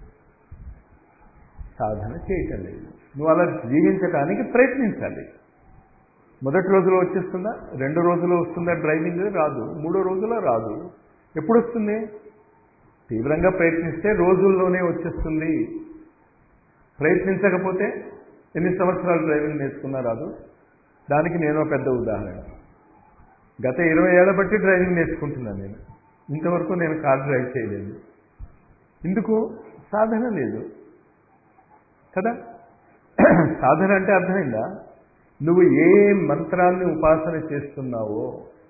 సాధన చేయటం లేదు నువ్వు అలా జీవించడానికి ప్రయత్నించాలి మొదటి రోజులో వచ్చేస్తుందా రెండు రోజులు వస్తుందా డ్రైవింగ్ రాదు మూడో రోజులో రాదు ఎప్పుడు వస్తుంది తీవ్రంగా ప్రయత్నిస్తే రోజుల్లోనే వచ్చేస్తుంది ప్రయత్నించకపోతే ఎన్ని సంవత్సరాలు డ్రైవింగ్ నేర్చుకున్నా రాదు దానికి నేను ఒక పెద్ద ఉదాహరణ గత ఇరవై ఏళ్ల బట్టి డ్రైవింగ్ నేర్చుకుంటున్నాను నేను ఇంతవరకు నేను కార్ డ్రైవ్ చేయలేదు ఎందుకు సాధన లేదు కదా సాధన అంటే అర్థమైందా నువ్వు ఏ మంత్రాన్ని ఉపాసన చేస్తున్నావో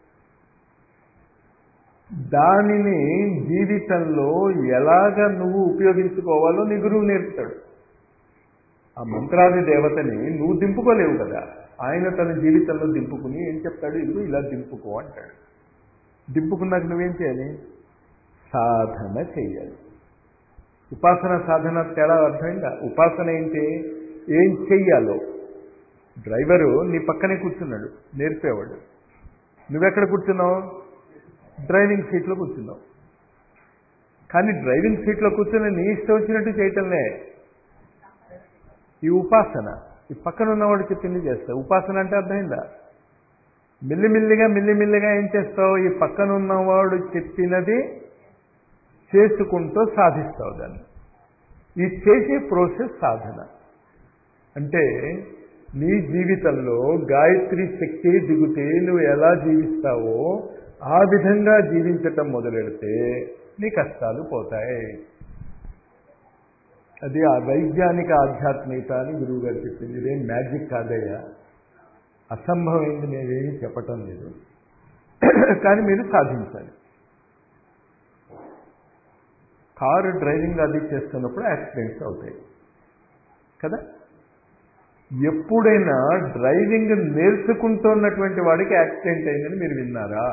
దానిని జీవితంలో ఎలాగ నువ్వు ఉపయోగించుకోవాలో నీ గురువు నేర్పుతాడు ఆ మంత్రాది దేవతని నువ్వు దింపుకోలేవు కదా ఆయన తన జీవితంలో దింపుకుని ఏం చెప్తాడు ఇల్లు ఇలా దింపుకో అంటాడు దింపుకున్నాక నువ్వేం చేయాలి సాధన చేయాలి ఉపాసన సాధన తేడా అర్థమైందా ఉపాసన ఏంటి ఏం చెయ్యాలో డ్రైవరు నీ పక్కనే కూర్చున్నాడు నేర్పేవాడు నువ్వెక్కడ కూర్చున్నావు డ్రైవింగ్ సీట్లో కూర్చున్నావు కానీ డ్రైవింగ్ సీట్లో కూర్చుని నీ ఇష్టం వచ్చినట్టు చేయటంలే ఈ ఉపాసన ఈ పక్కన ఉన్నవాడు చెప్పింది చేస్తావు ఉపాసన అంటే అర్థమైందా మిల్లిమిల్లిగా మిల్లిమిల్లిగా ఏం చేస్తావు ఈ పక్కన ఉన్నవాడు చెప్పినది చేసుకుంటూ సాధిస్తావు దాన్ని ఈ చేసే ప్రోసెస్ సాధన అంటే నీ జీవితంలో గాయత్రి శక్తి దిగుతే నువ్వు ఎలా జీవిస్తావో ఆ విధంగా జీవించటం మొదలెడితే నీ కష్టాలు పోతాయి అది ఆ వైజ్ఞానిక ఆధ్యాత్మికత అని గురువు గారు చెప్పింది ఇదేం మ్యాజిక్ కాదయ్యా అసంభవమైంది నేనేమి చెప్పటం లేదు కానీ మీరు సాధించాలి కారు డ్రైవింగ్ అది చేస్తున్నప్పుడు యాక్సిడెంట్స్ అవుతాయి కదా ఎప్పుడైనా డ్రైవింగ్ నేర్చుకుంటున్నటువంటి వాడికి యాక్సిడెంట్ అయిందని మీరు విన్నారా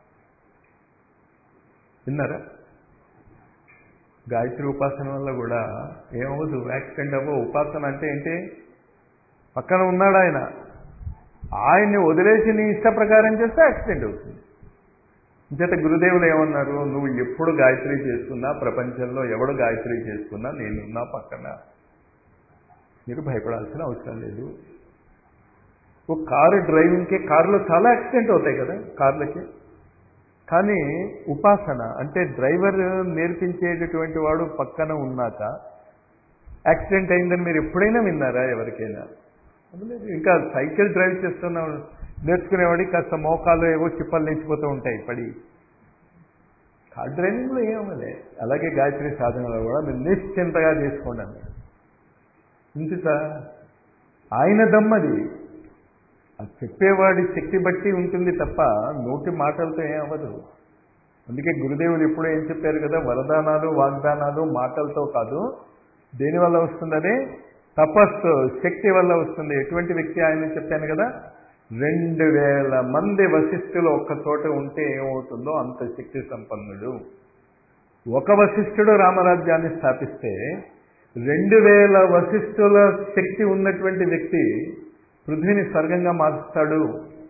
విన్నారా గాయత్రి ఉపాసన వల్ల కూడా ఏమవ్వదు యాక్సిడెంట్ అవ్వవు ఉపాసన అంటే ఏంటి పక్కన ఉన్నాడు ఆయన ఆయన్ని వదిలేసి నీ ఇష్ట ప్రకారం చేస్తే యాక్సిడెంట్ అవుతుంది చేత గురుదేవులు ఏమన్నారు నువ్వు ఎప్పుడు గాయత్రి చేసుకున్నా ప్రపంచంలో ఎవడు గాయత్రి చేసుకున్నా నేనున్నా పక్కన మీరు భయపడాల్సిన అవసరం లేదు ఒక కారు డ్రైవింగ్కి కారులో చాలా యాక్సిడెంట్ అవుతాయి కదా కార్లకి కానీ ఉపాసన అంటే డ్రైవర్ నేర్పించేటటువంటి వాడు పక్కన ఉన్నాక యాక్సిడెంట్ అయిందని మీరు ఎప్పుడైనా విన్నారా ఎవరికైనా లేదు ఇంకా సైకిల్ డ్రైవ్ చేస్తున్న నేర్చుకునేవాడికి కాస్త మోకాలు ఏవో చిప్పలు లేచిపోతూ ఉంటాయి పడి కార్ డ్రైవింగ్లో ఏమలే అలాగే గాయత్రి సాధనలో కూడా మీరు నిశ్చింతగా చేసుకోండి అన్నాడు ఇంత ఆయన దమ్మది అది చెప్పేవాడి శక్తి బట్టి ఉంటుంది తప్ప నోటి మాటలతో ఏం అవ్వదు అందుకే గురుదేవులు ఎప్పుడూ ఏం చెప్పారు కదా వరదానాలు వాగ్దానాలు మాటలతో కాదు దేనివల్ల వస్తుందని తపస్సు శక్తి వల్ల వస్తుంది ఎటువంటి వ్యక్తి ఆయన చెప్పాను కదా రెండు వేల మంది వశిష్ఠులు ఒక్క చోట ఉంటే ఏమవుతుందో అంత శక్తి సంపన్నుడు ఒక వశిష్ఠుడు రామరాజ్యాన్ని స్థాపిస్తే రెండు వేల వశిష్ఠుల శక్తి ఉన్నటువంటి వ్యక్తి పృథ్వీని స్వర్గంగా మారుస్తాడు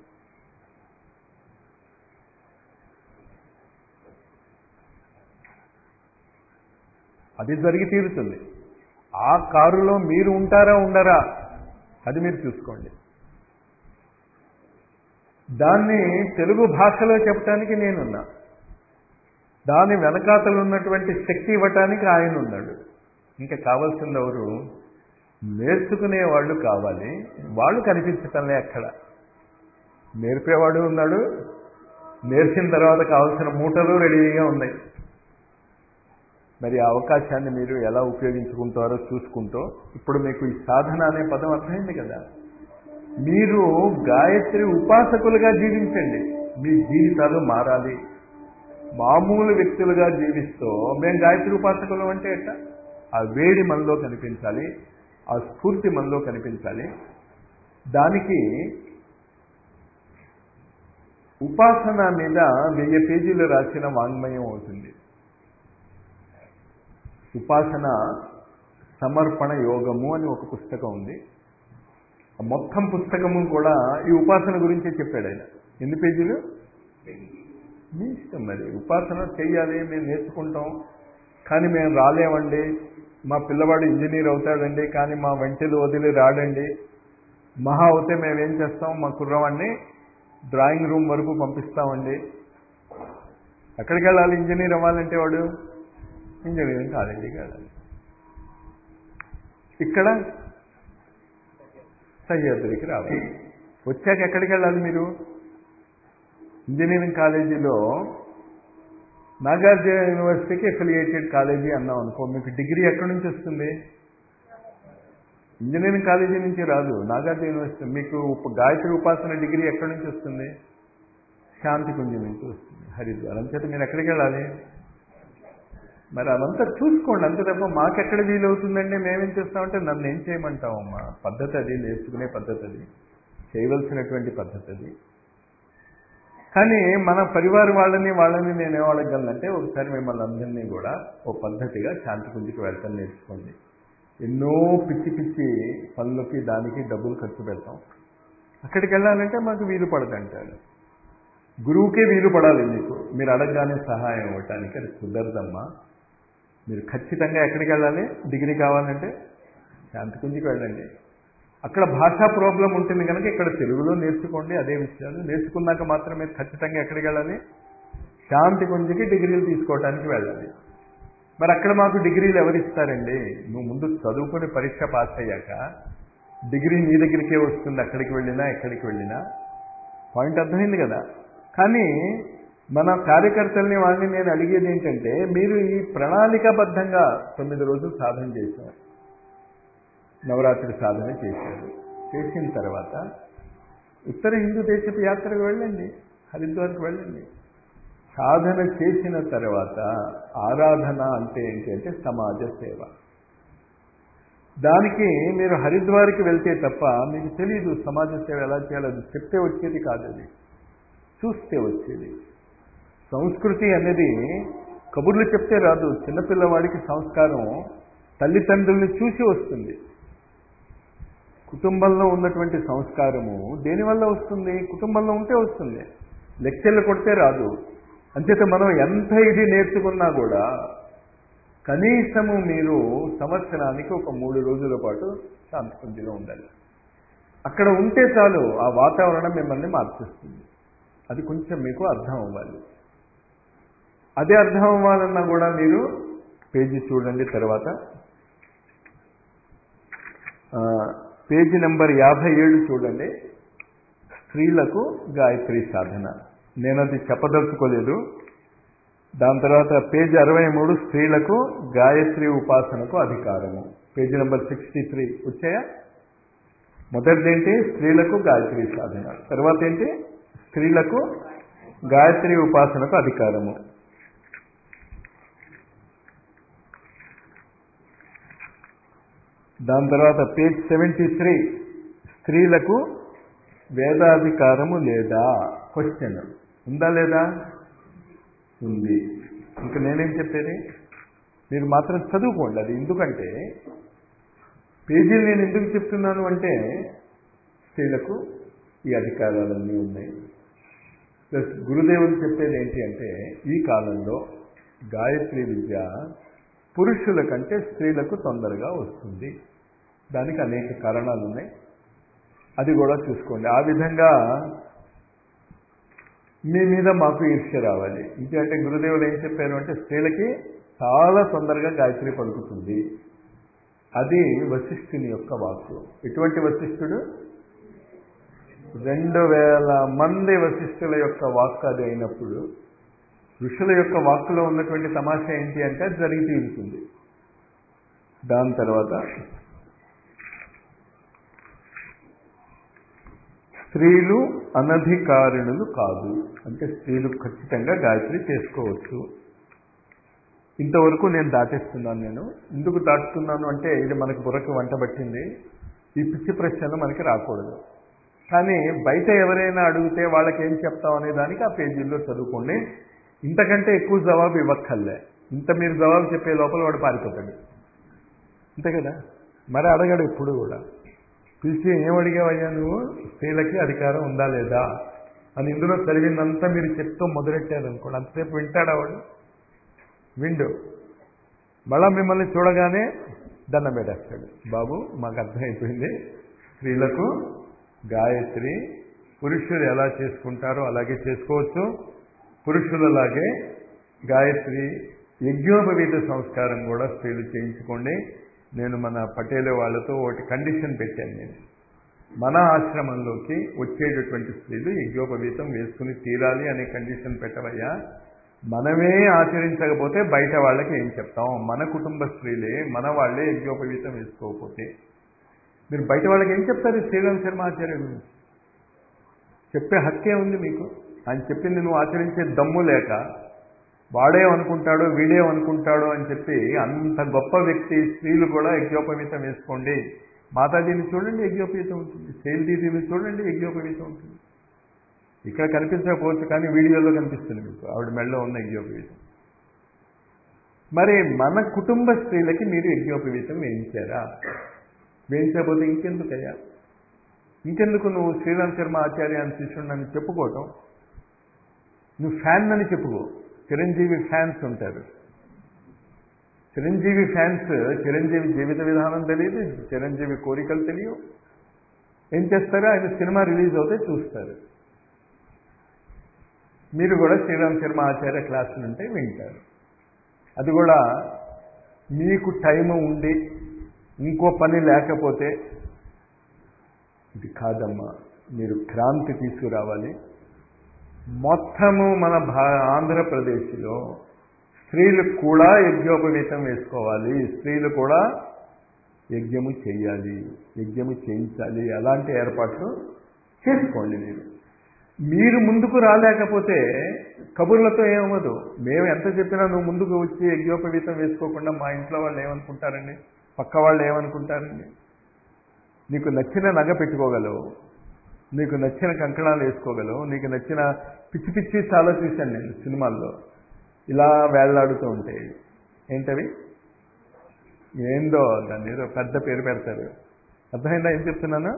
అది జరిగి తీరుతుంది ఆ కారులో మీరు ఉంటారా ఉండరా అది మీరు చూసుకోండి దాన్ని తెలుగు భాషలో చెప్పడానికి నేనున్నా దాని వెనకాతలు ఉన్నటువంటి శక్తి ఇవ్వటానికి ఆయన ఉన్నాడు ఇంకా కావాల్సింది ఎవరు నేర్చుకునే వాళ్ళు కావాలి వాళ్ళు కనిపించటంలే అక్కడ నేర్పేవాడు ఉన్నాడు నేర్చిన తర్వాత కావాల్సిన మూటలు రెడీగా ఉన్నాయి మరి ఆ అవకాశాన్ని మీరు ఎలా ఉపయోగించుకుంటారో చూసుకుంటూ ఇప్పుడు మీకు ఈ సాధన అనే పదం అర్థమైంది కదా మీరు గాయత్రి ఉపాసకులుగా జీవించండి మీ జీవితాలు మారాలి మామూలు వ్యక్తులుగా జీవిస్తూ మేము గాయత్రి ఉపాసకులు అంటే ఎట్లా ఆ వేడి మనలో కనిపించాలి ఆ స్ఫూర్తి మనలో కనిపించాలి దానికి ఉపాసన మీద వెయ్యి పేజీలు రాసిన వాంగ్మయం అవుతుంది ఉపాసన సమర్పణ యోగము అని ఒక పుస్తకం ఉంది ఆ మొత్తం పుస్తకము కూడా ఈ ఉపాసన గురించే చెప్పాడు ఆయన ఎన్ని పేజీలు మీ ఇష్టం మరి ఉపాసన చెయ్యాలి మేము నేర్చుకుంటాం కానీ మేము రాలేమండి మా పిల్లవాడు ఇంజనీర్ అవుతాడండి కానీ మా వెంటలు వదిలి రాడండి మహా అవుతే మేము ఏం చేస్తాం మా కుర్రవాడిని డ్రాయింగ్ రూమ్ వరకు పంపిస్తామండి ఎక్కడికి వెళ్ళాలి ఇంజనీర్ అవ్వాలంటే వాడు ఇంజనీరింగ్ కాలేజీకి వెళ్ళాలి ఇక్కడ సహ్యాద్రికి రావాలి వచ్చాక ఎక్కడికి వెళ్ళాలి మీరు ఇంజనీరింగ్ కాలేజీలో నాగార్జున యూనివర్సిటీకి అఫిలియేటెడ్ కాలేజీ అన్నాం అనుకో మీకు డిగ్రీ ఎక్కడి నుంచి వస్తుంది ఇంజనీరింగ్ కాలేజీ నుంచి రాదు నాగార్జున యూనివర్సిటీ మీకు ఉప- గాయత్రి ఉపాసన డిగ్రీ ఎక్కడి నుంచి వస్తుంది శాంతి కుంజం నుంచి వస్తుంది హరిద్వార్ అంచేత మీరు ఎక్కడికి వెళ్ళాలి మరి అదంతా చూసుకోండి అంతే తప్ప మాకెక్కడ వీలవుతుందండి మేమేం చేస్తామంటే నన్ను ఏం చేయమంటామమ్మా పద్ధతి అది నేర్చుకునే పద్ధతి అది చేయవలసినటువంటి పద్ధతి అది కానీ మన పరివార వాళ్ళని వాళ్ళని నేను ఏమడగలనంటే ఒకసారి మిమ్మల్ని అందరినీ కూడా ఓ పద్ధతిగా శాంతి కుంజికి వెళ్ళటం నేర్చుకోండి ఎన్నో పిచ్చి పిచ్చి పనులకి దానికి డబ్బులు ఖర్చు పెడతాం అక్కడికి వెళ్ళాలంటే మాకు వీలు పడదంటారు గురువుకే వీలు పడాలి మీకు మీరు అడగగానే సహాయం ఇవ్వటానికి అది కుదరదమ్మా మీరు ఖచ్చితంగా ఎక్కడికి వెళ్ళాలి డిగ్రీ కావాలంటే శాంతి కుంజికి వెళ్ళండి అక్కడ భాషా ప్రాబ్లం ఉంటుంది కనుక ఇక్కడ తెలుగులో నేర్చుకోండి అదే విషయాలు నేర్చుకున్నాక మాత్రమే ఖచ్చితంగా ఎక్కడికి వెళ్ళాలి శాంతి కుంజికి డిగ్రీలు తీసుకోవడానికి వెళ్ళాలి మరి అక్కడ మాకు డిగ్రీలు ఎవరు ఇస్తారండి నువ్వు ముందు చదువుకుని పరీక్ష పాస్ అయ్యాక డిగ్రీ నీ దగ్గరికే వస్తుంది అక్కడికి వెళ్ళినా ఎక్కడికి వెళ్ళినా పాయింట్ అర్థమైంది కదా కానీ మన కార్యకర్తల్ని వాళ్ళని నేను అడిగేది ఏంటంటే మీరు ఈ ప్రణాళికాబద్ధంగా తొమ్మిది రోజులు సాధన చేశారు నవరాత్రి సాధన చేశారు చేసిన తర్వాత ఉత్తర హిందూ దేశపు యాత్రకు వెళ్ళండి హరిద్వార్కి వెళ్ళండి సాధన చేసిన తర్వాత ఆరాధన అంటే ఏంటి అంటే సమాజ సేవ దానికి మీరు హరిద్వార్కి వెళ్తే తప్ప మీకు తెలియదు సమాజ సేవ ఎలా చేయాలో అది చెప్తే వచ్చేది కాదు అది చూస్తే వచ్చేది సంస్కృతి అనేది కబుర్లు చెప్తే రాదు చిన్నపిల్లవాడికి సంస్కారం తల్లిదండ్రుల్ని చూసి వస్తుంది కుటుంబంలో ఉన్నటువంటి సంస్కారము దేనివల్ల వస్తుంది కుటుంబంలో ఉంటే వస్తుంది లెక్చర్లు కొడితే రాదు అంచేత మనం ఎంత ఇది నేర్చుకున్నా కూడా కనీసము మీరు సంవత్సరానికి ఒక మూడు రోజుల పాటు శాంతికుంజిలో ఉండాలి అక్కడ ఉంటే చాలు ఆ వాతావరణం మిమ్మల్ని మార్చేస్తుంది అది కొంచెం మీకు అర్థం అవ్వాలి అదే అర్థం అవ్వాలన్నా కూడా మీరు పేజీ చూడండి తర్వాత ఆ, పేజీ నెంబర్ యాభై ఏడు చూడండి స్త్రీలకు గాయత్రి సాధన నేను అది చెప్పదలుచుకోలేదు దాని తర్వాత పేజీ అరవై మూడు స్త్రీలకు గాయత్రి ఉపాసనకు అధికారము పేజీ నెంబర్ సిక్స్టీ త్రీ వచ్చాయా మొదటిదేంటి స్త్రీలకు గాయత్రి సాధన తర్వాత ఏంటి స్త్రీలకు గాయత్రి ఉపాసనకు అధికారము దాని తర్వాత పేజ్ సెవెంటీ త్రీ స్త్రీలకు వేదాధికారము లేదా క్వశ్చన్ ఉందా లేదా ఉంది ఇంకా నేనేం చెప్పేది మీరు మాత్రం చదువుకోండి అది ఎందుకంటే పేజీలు నేను ఎందుకు చెప్తున్నాను అంటే స్త్రీలకు ఈ అధికారాలన్నీ ఉన్నాయి ప్లస్ గురుదేవులు చెప్పేది ఏంటి అంటే ఈ కాలంలో గాయత్రి విద్య పురుషుల కంటే స్త్రీలకు తొందరగా వస్తుంది దానికి అనేక కారణాలు ఉన్నాయి అది కూడా చూసుకోండి ఆ విధంగా మీ మీద మాకు ఈర్ష్య రావాలి ఇంకంటే గురుదేవులు ఏం చెప్పారు అంటే స్త్రీలకి చాలా తొందరగా గాయత్రి పలుకుతుంది అది వశిష్ఠుని యొక్క వాక్కు ఎటువంటి వశిష్ఠుడు రెండు వేల మంది వశిష్ఠుల యొక్క వాక్కు అది అయినప్పుడు ఋషుల యొక్క వాక్కులో ఉన్నటువంటి తమాషా ఏంటి అంటే అది జరిగి తీరుతుంది దాని తర్వాత స్త్రీలు అనధికారిణులు కాదు అంటే స్త్రీలు ఖచ్చితంగా గాయత్రి చేసుకోవచ్చు ఇంతవరకు నేను దాటేస్తున్నాను నేను ఎందుకు దాటుతున్నాను అంటే ఇది మనకు బుర్రకు వంట పట్టింది ఈ పిచ్చి ప్రశ్నలు మనకి రాకూడదు కానీ బయట ఎవరైనా అడిగితే వాళ్ళకి ఏం చెప్తాం అనే దానికి ఆ పేజీల్లో చదువుకోండి ఇంతకంటే ఎక్కువ జవాబు ఇవ్వక్కర్లే ఇంత మీరు జవాబు చెప్పే లోపల వాడు పారిపోతాడు అంతే కదా మరి అడగడు ఎప్పుడు కూడా పిలిచి ఏం అడిగావయ్యా నువ్వు స్త్రీలకి అధికారం ఉందా లేదా అని ఇందులో చదివిందంతా మీరు చెప్తూ మొదలెట్టారనుకోండి అంతసేపు వింటాడా వాడు విండు మళ్ళా మిమ్మల్ని చూడగానే దండం పెట్టేస్తాడు బాబు మాకు అర్థమైపోయింది స్త్రీలకు గాయత్రి పురుషులు ఎలా చేసుకుంటారో అలాగే చేసుకోవచ్చు పురుషులలాగే గాయత్రి యజ్ఞోపవీత సంస్కారం కూడా స్త్రీలు చేయించుకోండి నేను మన పటేల వాళ్ళతో ఒకటి కండిషన్ పెట్టాను నేను మన ఆశ్రమంలోకి వచ్చేటటువంటి స్త్రీలు యజ్ఞోపవీతం వేసుకుని తీరాలి అనే కండిషన్ పెట్టవయ్యా మనమే ఆచరించకపోతే బయట వాళ్ళకి ఏం చెప్తాం మన కుటుంబ స్త్రీలే మన వాళ్ళే యజ్ఞోపవీతం వేసుకోకపోతే మీరు బయట వాళ్ళకి ఏం చెప్తారు శ్రీరామ్ శర్మ ఆచార్య గురించి చెప్పే హక్కే ఉంది మీకు ఆయన చెప్పింది నువ్వు ఆచరించే దమ్ము లేక వాడేమనుకుంటాడో వీడేమనుకుంటాడో అని చెప్పి అంత గొప్ప వ్యక్తి స్త్రీలు కూడా యజ్ఞోపవీతం వేసుకోండి మాతాజీని చూడండి యజ్ఞోపవీతం ఉంటుంది శైలదీదిని చూడండి యజ్ఞోపవీతం ఉంటుంది ఇక్కడ కనిపించకపోవచ్చు కానీ వీడియోలో కనిపిస్తుంది మీకు ఆవిడ మెడలో ఉన్న యజ్ఞోపవీతం మరి మన కుటుంబ స్త్రీలకి మీరు యజ్ఞోపవీతం వేయించారా వేయించకపోతే ఇంకెందుకయ్యా ఇంకెందుకు నువ్వు శ్రీరామ్ శర్మ ఆచార్య అని శిష్యుడిని చెప్పుకోవటం నువ్వు ఫ్యాన్ అని చెప్పుకో చిరంజీవి ఫ్యాన్స్ ఉంటారు చిరంజీవి ఫ్యాన్స్ చిరంజీవి జీవిత విధానం తెలియదు చిరంజీవి కోరికలు తెలియవు ఏం చేస్తారు ఆయన సినిమా రిలీజ్ అవుతే చూస్తారు మీరు కూడా శ్రీరామ్ శర్మ ఆచార్య క్లాసులు ఉంటే వింటారు అది కూడా మీకు టైం ఉండి ఇంకో పని లేకపోతే ఇది కాదమ్మా మీరు క్రాంతి తీసుకురావాలి మొత్తము మన భా ఆంధ్రప్రదేశ్లో స్త్రీలు కూడా యజ్ఞోపవీతం వేసుకోవాలి స్త్రీలు కూడా యజ్ఞము చేయాలి యజ్ఞము చేయించాలి అలాంటి ఏర్పాట్లు చేసుకోండి మీరు మీరు ముందుకు రాలేకపోతే కబుర్లతో ఏమవ్వదు మేము ఎంత చెప్పినా నువ్వు ముందుకు వచ్చి యజ్ఞోపవీతం వేసుకోకుండా మా ఇంట్లో వాళ్ళు ఏమనుకుంటారండి పక్క వాళ్ళు ఏమనుకుంటారండి నీకు నచ్చిన నగ పెట్టుకోగలవు నీకు నచ్చిన కంకణాలు వేసుకోగలవు నీకు నచ్చిన పిచ్చి పిచ్చి చాలా చూశాను నేను సినిమాల్లో ఇలా వేళ్లాడుతూ ఉంటాయి ఏంటవి ఏందో దాన్ని ఏదో పెద్ద పేరు పెడతారు అర్థమైందా ఏం చెప్తున్నాను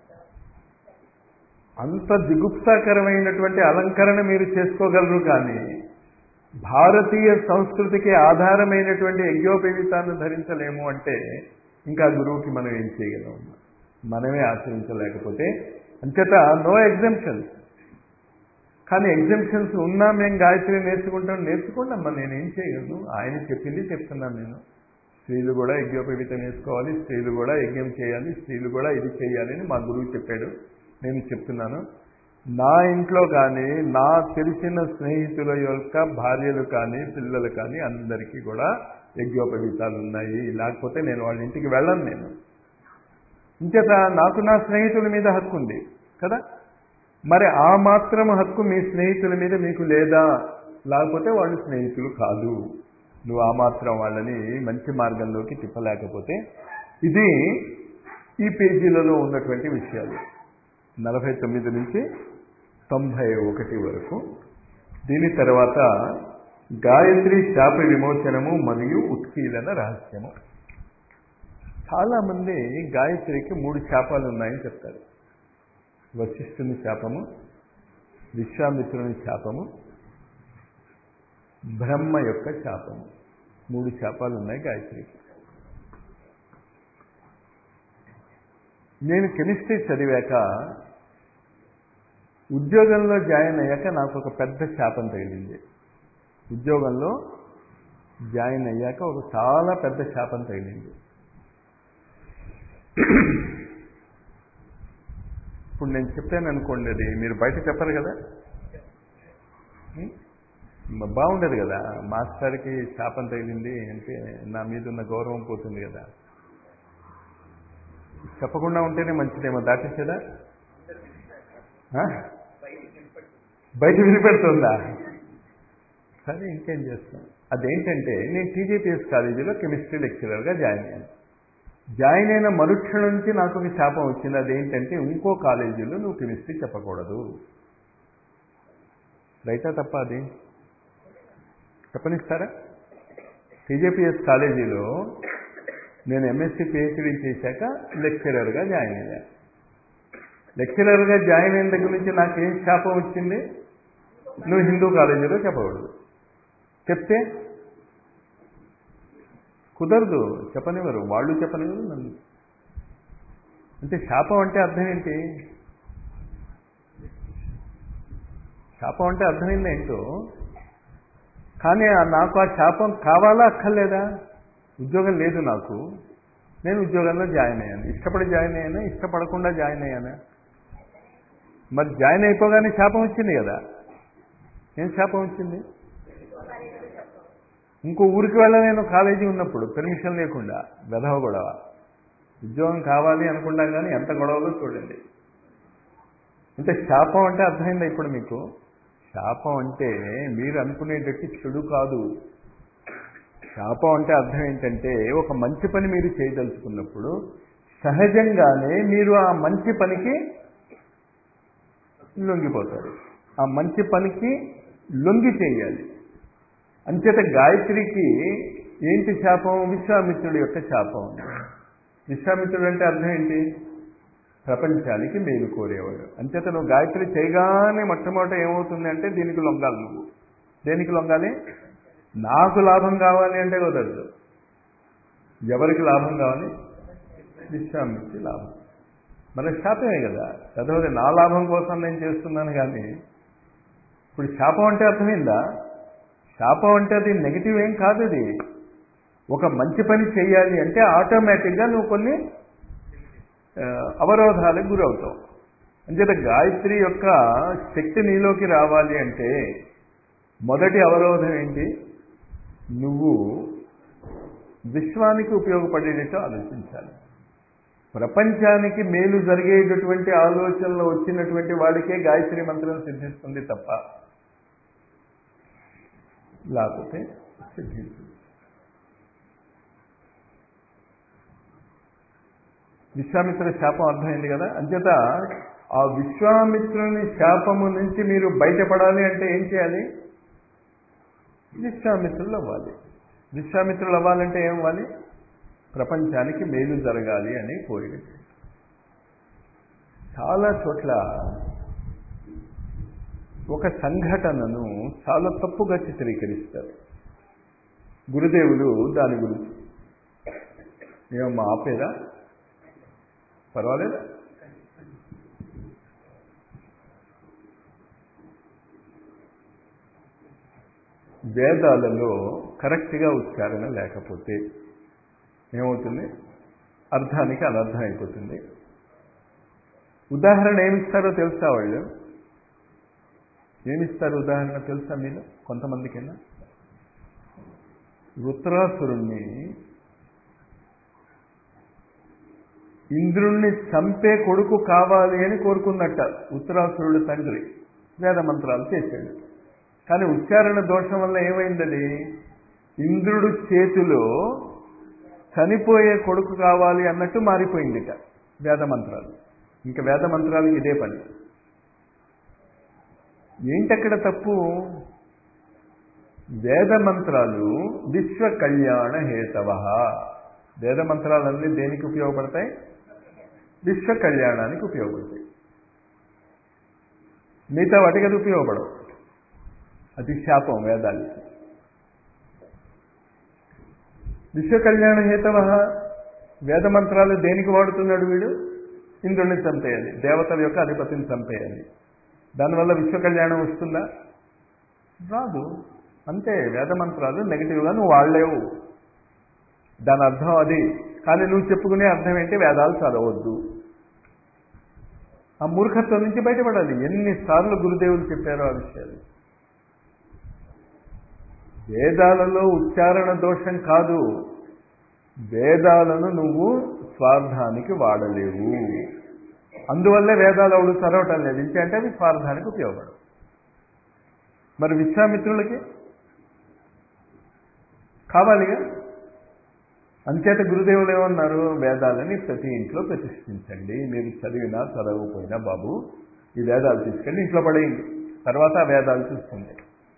అంత దిగుప్సాకరమైనటువంటి అలంకరణ మీరు చేసుకోగలరు కానీ భారతీయ సంస్కృతికి ఆధారమైనటువంటి యజ్ఞోపవీతాన్ని ధరించలేము అంటే ఇంకా గురువుకి మనం ఏం చేయగలం మనమే ఆచరించలేకపోతే అంచేత నో ఎగ్జంప్షన్స్ కానీ ఎగ్జంప్షన్స్ ఉన్నా మేము గాయత్రి నేర్చుకుంటాం నేర్చుకోండి అమ్మా నేనేం చేయగలను ఆయన చెప్పింది చెప్తున్నాను నేను స్త్రీలు కూడా యజ్ఞోపవీతం వేసుకోవాలి స్త్రీలు కూడా యజ్ఞం చేయాలి స్త్రీలు కూడా ఇది చేయాలి అని మా గురువు చెప్పాడు నేను చెప్తున్నాను నా ఇంట్లో కానీ నా తెలిసిన స్నేహితుల యొక్క భార్యలు కానీ పిల్లలు కానీ అందరికీ కూడా యజ్ఞోపవీతాలు ఉన్నాయి లేకపోతే నేను వాళ్ళ ఇంటికి వెళ్ళను నేను ఇంచేత నాకు నా స్నేహితుల మీద హక్కు ఉంది కదా మరి ఆ మాత్రం హక్కు మీ స్నేహితుల మీద మీకు లేదా లేకపోతే వాళ్ళు స్నేహితులు కాదు నువ్వు ఆ మాత్రం వాళ్ళని మంచి మార్గంలోకి తిప్పలేకపోతే ఇది ఈ పేజీలలో ఉన్నటువంటి విషయాలు నలభై తొమ్మిది నుంచి తొంభై ఒకటి వరకు దీని తర్వాత గాయత్రి శాప విమోచనము మరియు ఉత్కీలన రహస్యము చాలామంది గాయత్రికి మూడు శాపాలు ఉన్నాయని చెప్తారు వశిష్ఠుని శాపము విశ్వామిత్రుని శాపము బ్రహ్మ యొక్క శాపము మూడు శాపాలు ఉన్నాయి గాయత్రికి నేను కెమిస్ట్రీ చదివాక ఉద్యోగంలో జాయిన్ అయ్యాక నాకు ఒక పెద్ద శాపం తగిలింది ఉద్యోగంలో జాయిన్ అయ్యాక ఒక చాలా పెద్ద శాపం తగిలింది ఇప్పుడు నేను చెప్పాను అనుకోండి అది మీరు బయట చెప్పరు కదా బాగుండదు కదా మాస్టర్కి శాపం తగిలింది అంటే నా మీద ఉన్న గౌరవం పోతుంది కదా చెప్పకుండా ఉంటేనే మంచిదేమో దాటించేదా బయట వినిపెడుతుందా సరే ఇంకేం చేస్తాం అదేంటంటే నేను టీజీపీఎస్ కాలేజీలో కెమిస్ట్రీ లెక్చరర్గా జాయిన్ అయ్యాను జాయిన్ అయిన మరుక్షణం నుంచి నాకు ఒక శాపం వచ్చింది అదేంటంటే ఇంకో కాలేజీలో నువ్వు కెమిస్ట్రీ చెప్పకూడదు రైటా తప్ప అది చెప్పనిస్తారా టీజేపీఎస్ కాలేజీలో నేను ఎంఎస్సీ పిహెచ్డీ చేశాక లెక్చరర్గా జాయిన్ అయ్యాను లెక్చరర్గా జాయిన్ అయిన దగ్గర నుంచి నాకేం శాపం వచ్చింది నువ్వు హిందూ కాలేజీలో చెప్పకూడదు చెప్తే కుదరదు చెప్పనివ్వరు వాళ్ళు చెప్పనివ్వరు నన్ను అంటే శాపం అంటే అర్థం ఏంటి శాపం అంటే అర్థమైంది ఏంటో కానీ ఆ- నాకు ఆ శాపం కావాలా అక్కర్లేదా ఉద్యోగం లేదు నాకు నేను ఉద్యోగంలో జాయిన్ అయ్యాను ఇష్టపడి జాయిన్ అయ్యానా ఇష్టపడకుండా జాయిన్ అయ్యానా మరి జాయిన్ అయిపోగానే శాపం వచ్చింది కదా ఏం శాపం వచ్చింది ఇంకో ఊరికి వెళ్ళలేను కాలేజీ ఉన్నప్పుడు పెర్మిషన్ లేకుండా వెధవ గొడవ ఉద్యోగం కావాలి అనుకున్నా కానీ ఎంత గొడవలో చూడండి అంటే శాపం అంటే అర్థమైందా ఇప్పుడు మీకు శాపం అంటే మీరు అనుకునేటట్టు చెడు కాదు శాపం అంటే అర్థం ఏంటంటే ఒక మంచి పని మీరు చేయదలుచుకున్నప్పుడు సహజంగానే మీరు ఆ మంచి పనికి లొంగిపోతారు ఆ మంచి పనికి లొంగి చేయాలి అంచేత గాయత్రికి ఏంటి శాపం విశ్వామిత్రుడి యొక్క శాపం విశ్వామిత్రుడు అంటే అర్థం ఏంటి ప్రపంచానికి మేలు కోరేవాడు అంచేత నువ్వు గాయత్రి చేయగానే మొట్టమొదట ఏమవుతుంది అంటే దీనికి లొంగాలి నువ్వు దేనికి లొంగాలి నాకు లాభం కావాలి అంటే కుదరదు ఎవరికి లాభం కావాలి విశ్వామిత్రి లాభం మన శాపమే కదా చదవది నా లాభం కోసం నేను చేస్తున్నాను కానీ ఇప్పుడు శాపం అంటే అర్థమైందా శాపం అంటే అది నెగిటివ్ ఏం కాదు అది ఒక మంచి పని చేయాలి అంటే ఆటోమేటిక్గా నువ్వు కొన్ని ఆ, అవరోధాలకు గురవుతావు అంచేత గాయత్రి యొక్క శక్తి నీలోకి రావాలి అంటే మొదటి అవరోధం ఏంటి నువ్వు విశ్వానికి ఉపయోగపడేటట్టు ఆలోచించాలి ప్రపంచానికి మేలు జరిగేటటువంటి ఆలోచనలు వచ్చినటువంటి వాడికే గాయత్రి మంత్రం సిద్ధిస్తుంది తప్ప లేకపోతే సిద్ధించదు విశ్వామిత్ర శాపం అర్థమైంది కదా అంచేత ఆ విశ్వామిత్రుని శాపము నుంచి మీరు బయటపడాలి అంటే ఏం చేయాలి విశ్వామిత్రులు అవ్వాలి విశ్వామిత్రులు అవ్వాలంటే ఏం అవ్వాలి ప్రపంచానికి మేలు జరగాలి అని కోరిక చాలా చోట్ల ఒక సంఘటనను చాలా తప్పుగా చిత్రీకరిస్తారు గురుదేవులు దాని గురించి ఏమమ్మా ఆపేదా పర్వాలేదా వేదాలలో కరెక్ట్గా ఉచ్చారణ లేకపోతే ఏమవుతుంది అర్థానికి అనర్థం అయిపోతుంది ఉదాహరణ ఏమిస్తారో తెలుసా వాళ్ళు ఏమిస్తారు ఉదాహరణ తెలుసా మీరు కొంతమందికైనా వృత్రాసురుణ్ణి ఇంద్రుణ్ణి చంపే కొడుకు కావాలి అని కోరుకున్నట్ట ఉత్తరాసురుడు తండ్రి వేద మంత్రాలు చేశాడు కానీ ఉచ్చారణ దోషం వల్ల ఏమైందది ఇంద్రుడు చేతిలో చనిపోయే కొడుకు కావాలి అన్నట్టు మారిపోయిందిట వేద మంత్రాలు ఇంకా వేద మంత్రాలకు ఇదే పని ఏంటక్కడ తప్పు వేద మంత్రాలు విశ్వ కళ్యాణ హేతవ వేద మంత్రాలన్నీ దేనికి ఉపయోగపడతాయి విశ్వ కళ్యాణానికి ఉపయోగపడతాయి మిగతా వాటికి అది ఉపయోగపడవు అది శాపం వేదాలకి విశ్వ కళ్యాణ హేతవ వేద మంత్రాలు దేనికి వాడుతున్నాడు వీడు ఇంద్రుడిని చంపేయాలి దేవతల యొక్క అధిపతిని చంపేయాలి దానివల్ల విశ్వ కళ్యాణం వస్తుందా రాదు అంతే వేద మంత్రాలు నెగిటివ్గా నువ్వు వాడలేవు దాని అర్థం అది కానీ నువ్వు చెప్పుకునే అర్థం ఏంటి వేదాలు చదవద్దు ఆ మూర్ఖత్వం నుంచి బయటపడాలి ఎన్నిసార్లు గురుదేవులు చెప్పారో ఆ విషయాలు వేదాలలో ఉచ్చారణ దోషం కాదు వేదాలను నువ్వు స్వార్థానికి వాడలేవు అందువల్లే వేదాలు అవడు చదవటం లేదు ఇంకంటే అవి స్వార్థానికి ఉపయోగపడవు మరి విశ్వామిత్రులకి కావాలిగా అంచేత గురుదేవులు ఏమన్నారు వేదాలని ప్రతి ఇంట్లో ప్రతిష్ఠించండి మీరు చదివినా చదవకపోయినా బాబు ఈ వేదాలు తీసుకెళ్ళి ఇంట్లో పడేయండి తర్వాత ఆ వేదాలు చూస్తుంది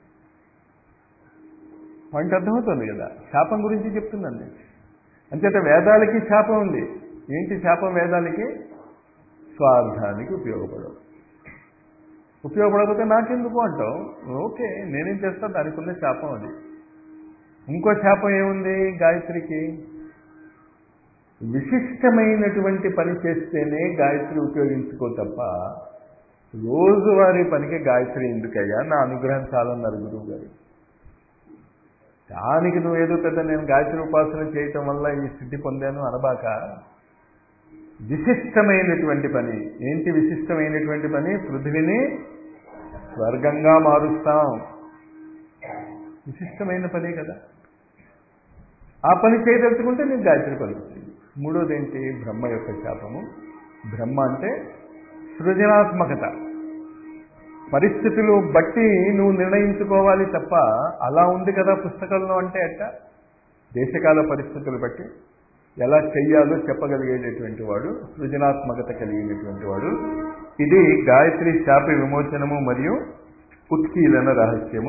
పాయింట్ అర్థమవుతుంది కదా శాపం గురించి చెప్తున్నాను నేను అంచేత వేదాలకి శాపం ఉంది ఏంటి శాపం వేదాలకి స్వార్థానికి ఉపయోగపడవు ఉపయోగపడకపోతే నాకెందుకు అంటావు ఓకే నేనేం చేస్తా దానికి ఉన్న శాపం అది ఇంకో శాపం ఏముంది గాయత్రికి విశిష్టమైనటువంటి పని చేస్తేనే గాయత్రి ఉపయోగించుకో తప్ప రోజువారీ పనికి గాయత్రి ఎందుకయ్యా నా అనుగ్రహం చాలన్నారు గురువు గారు దానికి నువ్వు ఏదో పెద్ద నేను గాయత్రి ఉపాసన చేయటం వల్ల ఈ స్థితి పొందాను అనబాక విశిష్టమైనటువంటి పని ఏంటి విశిష్టమైనటువంటి పని పృథివిని స్వర్గంగా మారుస్తాం విశిష్టమైన పనే కదా ఆ పని చేయదలుచుకుంటే నేను గాయత్రి పలుకుతుంది మూడోది ఏంటి బ్రహ్మ యొక్క శాపము బ్రహ్మ అంటే సృజనాత్మకత పరిస్థితులు బట్టి నువ్వు నిర్ణయించుకోవాలి తప్ప అలా ఉంది కదా పుస్తకంలో అంటే అట్ట దేశకాల పరిస్థితులు బట్టి ఎలా చెయ్యాలో చెప్పగలిగేటటువంటి వాడు సృజనాత్మకత కలిగినటువంటి వాడు ఇది గాయత్రి శాప విమోచనము మరియు ఉత్కీలన రహస్యము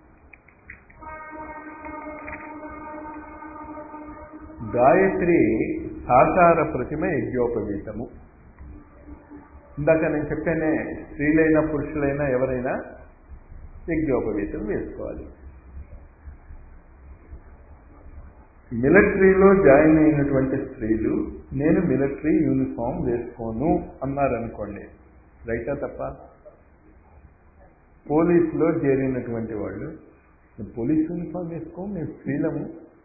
గాయత్రి సాకార ప్రతిమ యజ్ఞోపవీతము ఇందాక నేను చెప్పానే స్త్రీలైనా పురుషులైనా ఎవరైనా యజ్ఞోపవీతం వేసుకోవాలి మిలిటరీలో జాయిన్ అయినటువంటి స్త్రీలు నేను మిలిటరీ యూనిఫామ్ వేసుకోను అన్నారనుకోండి రైటా తప్ప పోలీసులో చేరినటువంటి వాళ్ళు పోలీస్ యూనిఫామ్ వేసుకో మేము స్త్రీలము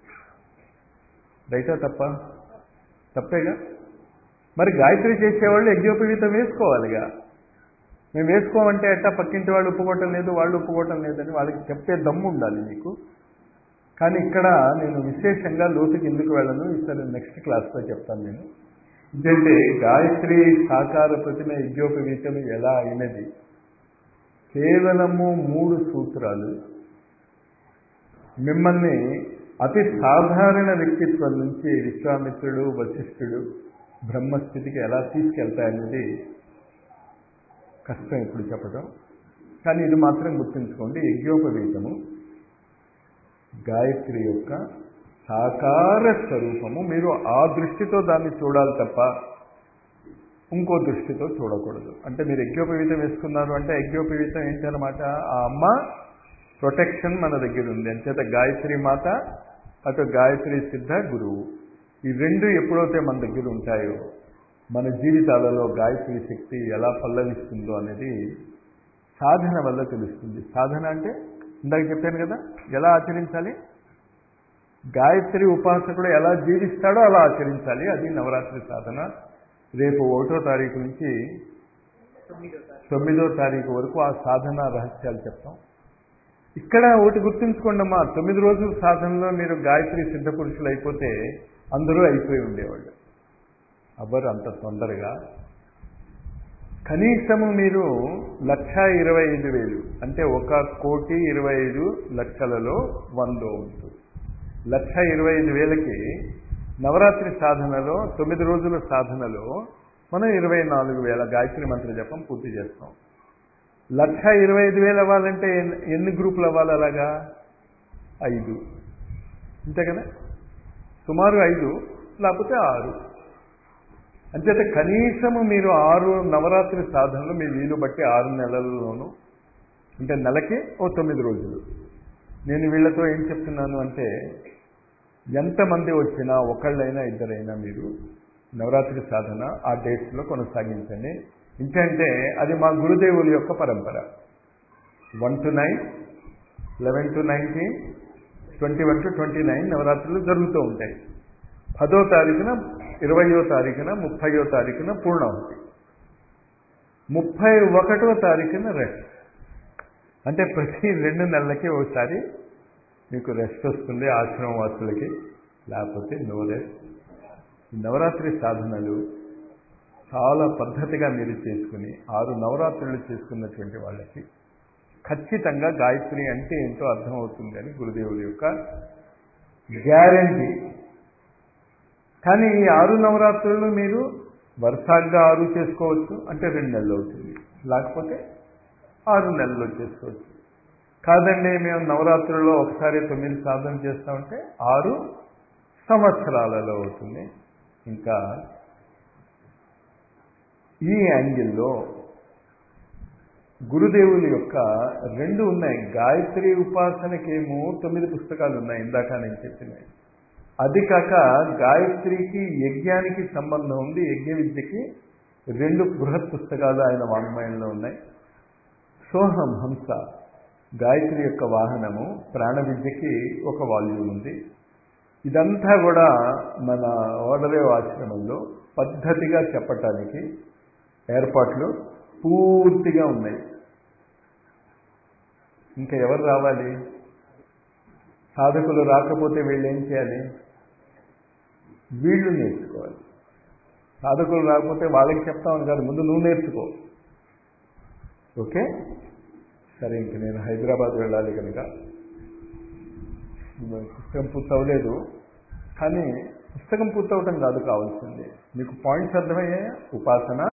రైటా తప్ప తప్పేగా మరి గాయత్రి చేసేవాళ్ళు యజ్ఞోపవీతం వేసుకోవాలిగా మేము వేసుకోమంటే అట్టా పక్కింటి వాళ్ళు ఒప్పుకోవటం లేదు వాళ్ళు ఒప్పుకోవటం లేదని వాళ్ళకి చెప్పే దమ్ము ఉండాలి మీకు కానీ ఇక్కడ నేను విశేషంగా లోతుకి ఎందుకు వెళ్ళను ఈసారి నెక్స్ట్ క్లాస్లో చెప్తాను నేను ఎందుకంటే గాయత్రి సాకార ప్రతిమ యజ్ఞోపవీతం ఎలా అయినది కేవలము మూడు సూత్రాలు మిమ్మల్ని అతి సాధారణ వ్యక్తిత్వం నుంచి విశ్వామిత్రుడు వశిష్ఠుడు బ్రహ్మస్థితికి ఎలా తీసుకెళ్తాయనేది కష్టం ఇప్పుడు చెప్పడం కానీ ఇది మాత్రం గుర్తుంచుకోండి యజ్ఞోపవీతము గాయత్రి యొక్క సాకార స్వరూపము మీరు ఆ దృష్టితో దాన్ని చూడాలి తప్ప ఇంకో దృష్టితో చూడకూడదు అంటే మీరు యజ్ఞోపవీతం వేసుకున్నారు అంటే యజ్ఞోపవీతం ఏంటనమాట ఆ అమ్మ ప్రొటెక్షన్ మన దగ్గర ఉంది అంచేత గాయత్రి మాత అటు గాయత్రి సిద్ధ గురువు ఈ రెండు ఎప్పుడైతే మన దగ్గర ఉంటాయో మన జీవితాలలో గాయత్రి శక్తి ఎలా పల్లవిస్తుందో అనేది సాధన వల్ల తెలుస్తుంది సాధన అంటే ఇందాక చెప్పాను కదా ఎలా ఆచరించాలి గాయత్రి ఉపాసకుడు ఎలా జీవిస్తాడో అలా ఆచరించాలి అది నవరాత్రి సాధన రేపు ఒకటో తారీఖు నుంచి తొమ్మిదో తారీఖు వరకు ఆ సాధన రహస్యాలు చెప్తాం ఇక్కడ ఒకటి గుర్తుంచుకోండి అమ్మా తొమ్మిది రోజుల సాధనలో మీరు గాయత్రి సిద్ధ పురుషులు అయిపోతే అందరూ అయిపోయి ఉండేవాళ్ళు ఎవరు అంత తొందరగా కనీసము మీరు లక్ష ఇరవై ఐదు వేలు అంటే ఒక కోటి ఇరవై ఐదు లక్షలలో వందో ఉంటుంది లక్ష ఇరవై ఐదు వేలకి నవరాత్రి సాధనలో తొమ్మిది రోజుల సాధనలో మనం ఇరవై నాలుగు వేల గాయత్రి మంత్ర జపం పూర్తి చేస్తాం లక్ష ఇరవై ఐదు వేలు అవ్వాలంటే ఎన్ని గ్రూపులు అవ్వాలి అలాగా ఐదు అంతే కదా సుమారు ఐదు లేకపోతే ఆరు అంచేత కనీసము మీరు ఆరు నవరాత్రి సాధనలు మీ వీలు బట్టి ఆరు నెలల్లోనూ అంటే నెలకి ఓ తొమ్మిది రోజులు నేను వీళ్ళతో ఏం చెప్తున్నాను అంటే ఎంతమంది వచ్చినా ఒకళ్ళైనా ఇద్దరైనా మీరు నవరాత్రి సాధన ఆ డేట్స్లో కొనసాగించండి ఇంకంటే అది మా గురుదేవుల యొక్క పరంపర one two nine eleven two nineteen twenty one two twenty nine నవరాత్రులు జరుగుతూ ఉంటాయి పదో తారీఖున ఇరవయో తారీఖున ముప్పయో తారీఖున పూర్ణాహుతి ముప్పై ఒకటో తారీఖున రెస్ట్ అంటే ప్రతి రెండు నెలలకి ఒకసారి మీకు రెస్ట్ వస్తుంది ఆశ్రమం వాసులకి లేకపోతే నో రెస్ట్ నవరాత్రి సాధనలు చాలా పద్ధతిగా మీరు చేసుకుని ఆరు నవరాత్రులు చేసుకున్నటువంటి వాళ్ళకి ఖచ్చితంగా గాయత్రి అంటే ఏంటో అర్థమవుతుంది అని గురుదేవుల యొక్క గ్యారంటీ కానీ ఈ ఆరు నవరాత్రులు మీరు వరుసగా ఆరు చేసుకోవచ్చు అంటే రెండు నెలలు అవుతుంది లేకపోతే ఆరు నెలలు చేసుకోవచ్చు కాదండి మేము నవరాత్రుల్లో ఒకసారి తొమ్మిది సాధన చేస్తామంటే ఆరు సంవత్సరాలలో అవుతుంది ఇంకా ఈ యాంగిల్లో గురుదేవుల యొక్క రెండు ఉన్నాయి గాయత్రి ఉపాసనకేమో తొమ్మిది పుస్తకాలు ఉన్నాయి ఇందాక నేను చెప్పినాయి అది కాక గాయత్రికి యజ్ఞానికి సంబంధం ఉంది యజ్ఞ విద్యకి రెండు బృహత్ పుస్తకాలు ఆయన వాంగ్మయంలో ఉన్నాయి సోహం హంస గాయత్రి యొక్క వాహనము ప్రాణ విద్యకి ఒక వాల్యూమ్ ఉంది ఇదంతా కూడా మన ఓడరేవ్ ఆశ్రమంలో పద్ధతిగా చెప్పటానికి ఏర్పాట్లు పూర్తిగా ఉన్నాయి ఇంకా ఎవరు రావాలి సాధకులు రాకపోతే వీళ్ళు ఏం చేయాలి వీళ్ళు నేర్చుకోవాలి సాధకులు రాకపోతే వాళ్ళకి చెప్తామని కాదు ముందు నువ్వు నేర్చుకో ఓకే సరే ఇంక నేను హైదరాబాద్ వెళ్ళాలి కనుక పుస్తకం పూర్తవలేదు కానీ పుస్తకం పూర్తవటం కాదు కావాల్సింది మీకు పాయింట్స్ అర్థమయ్యాయా ఉపాసన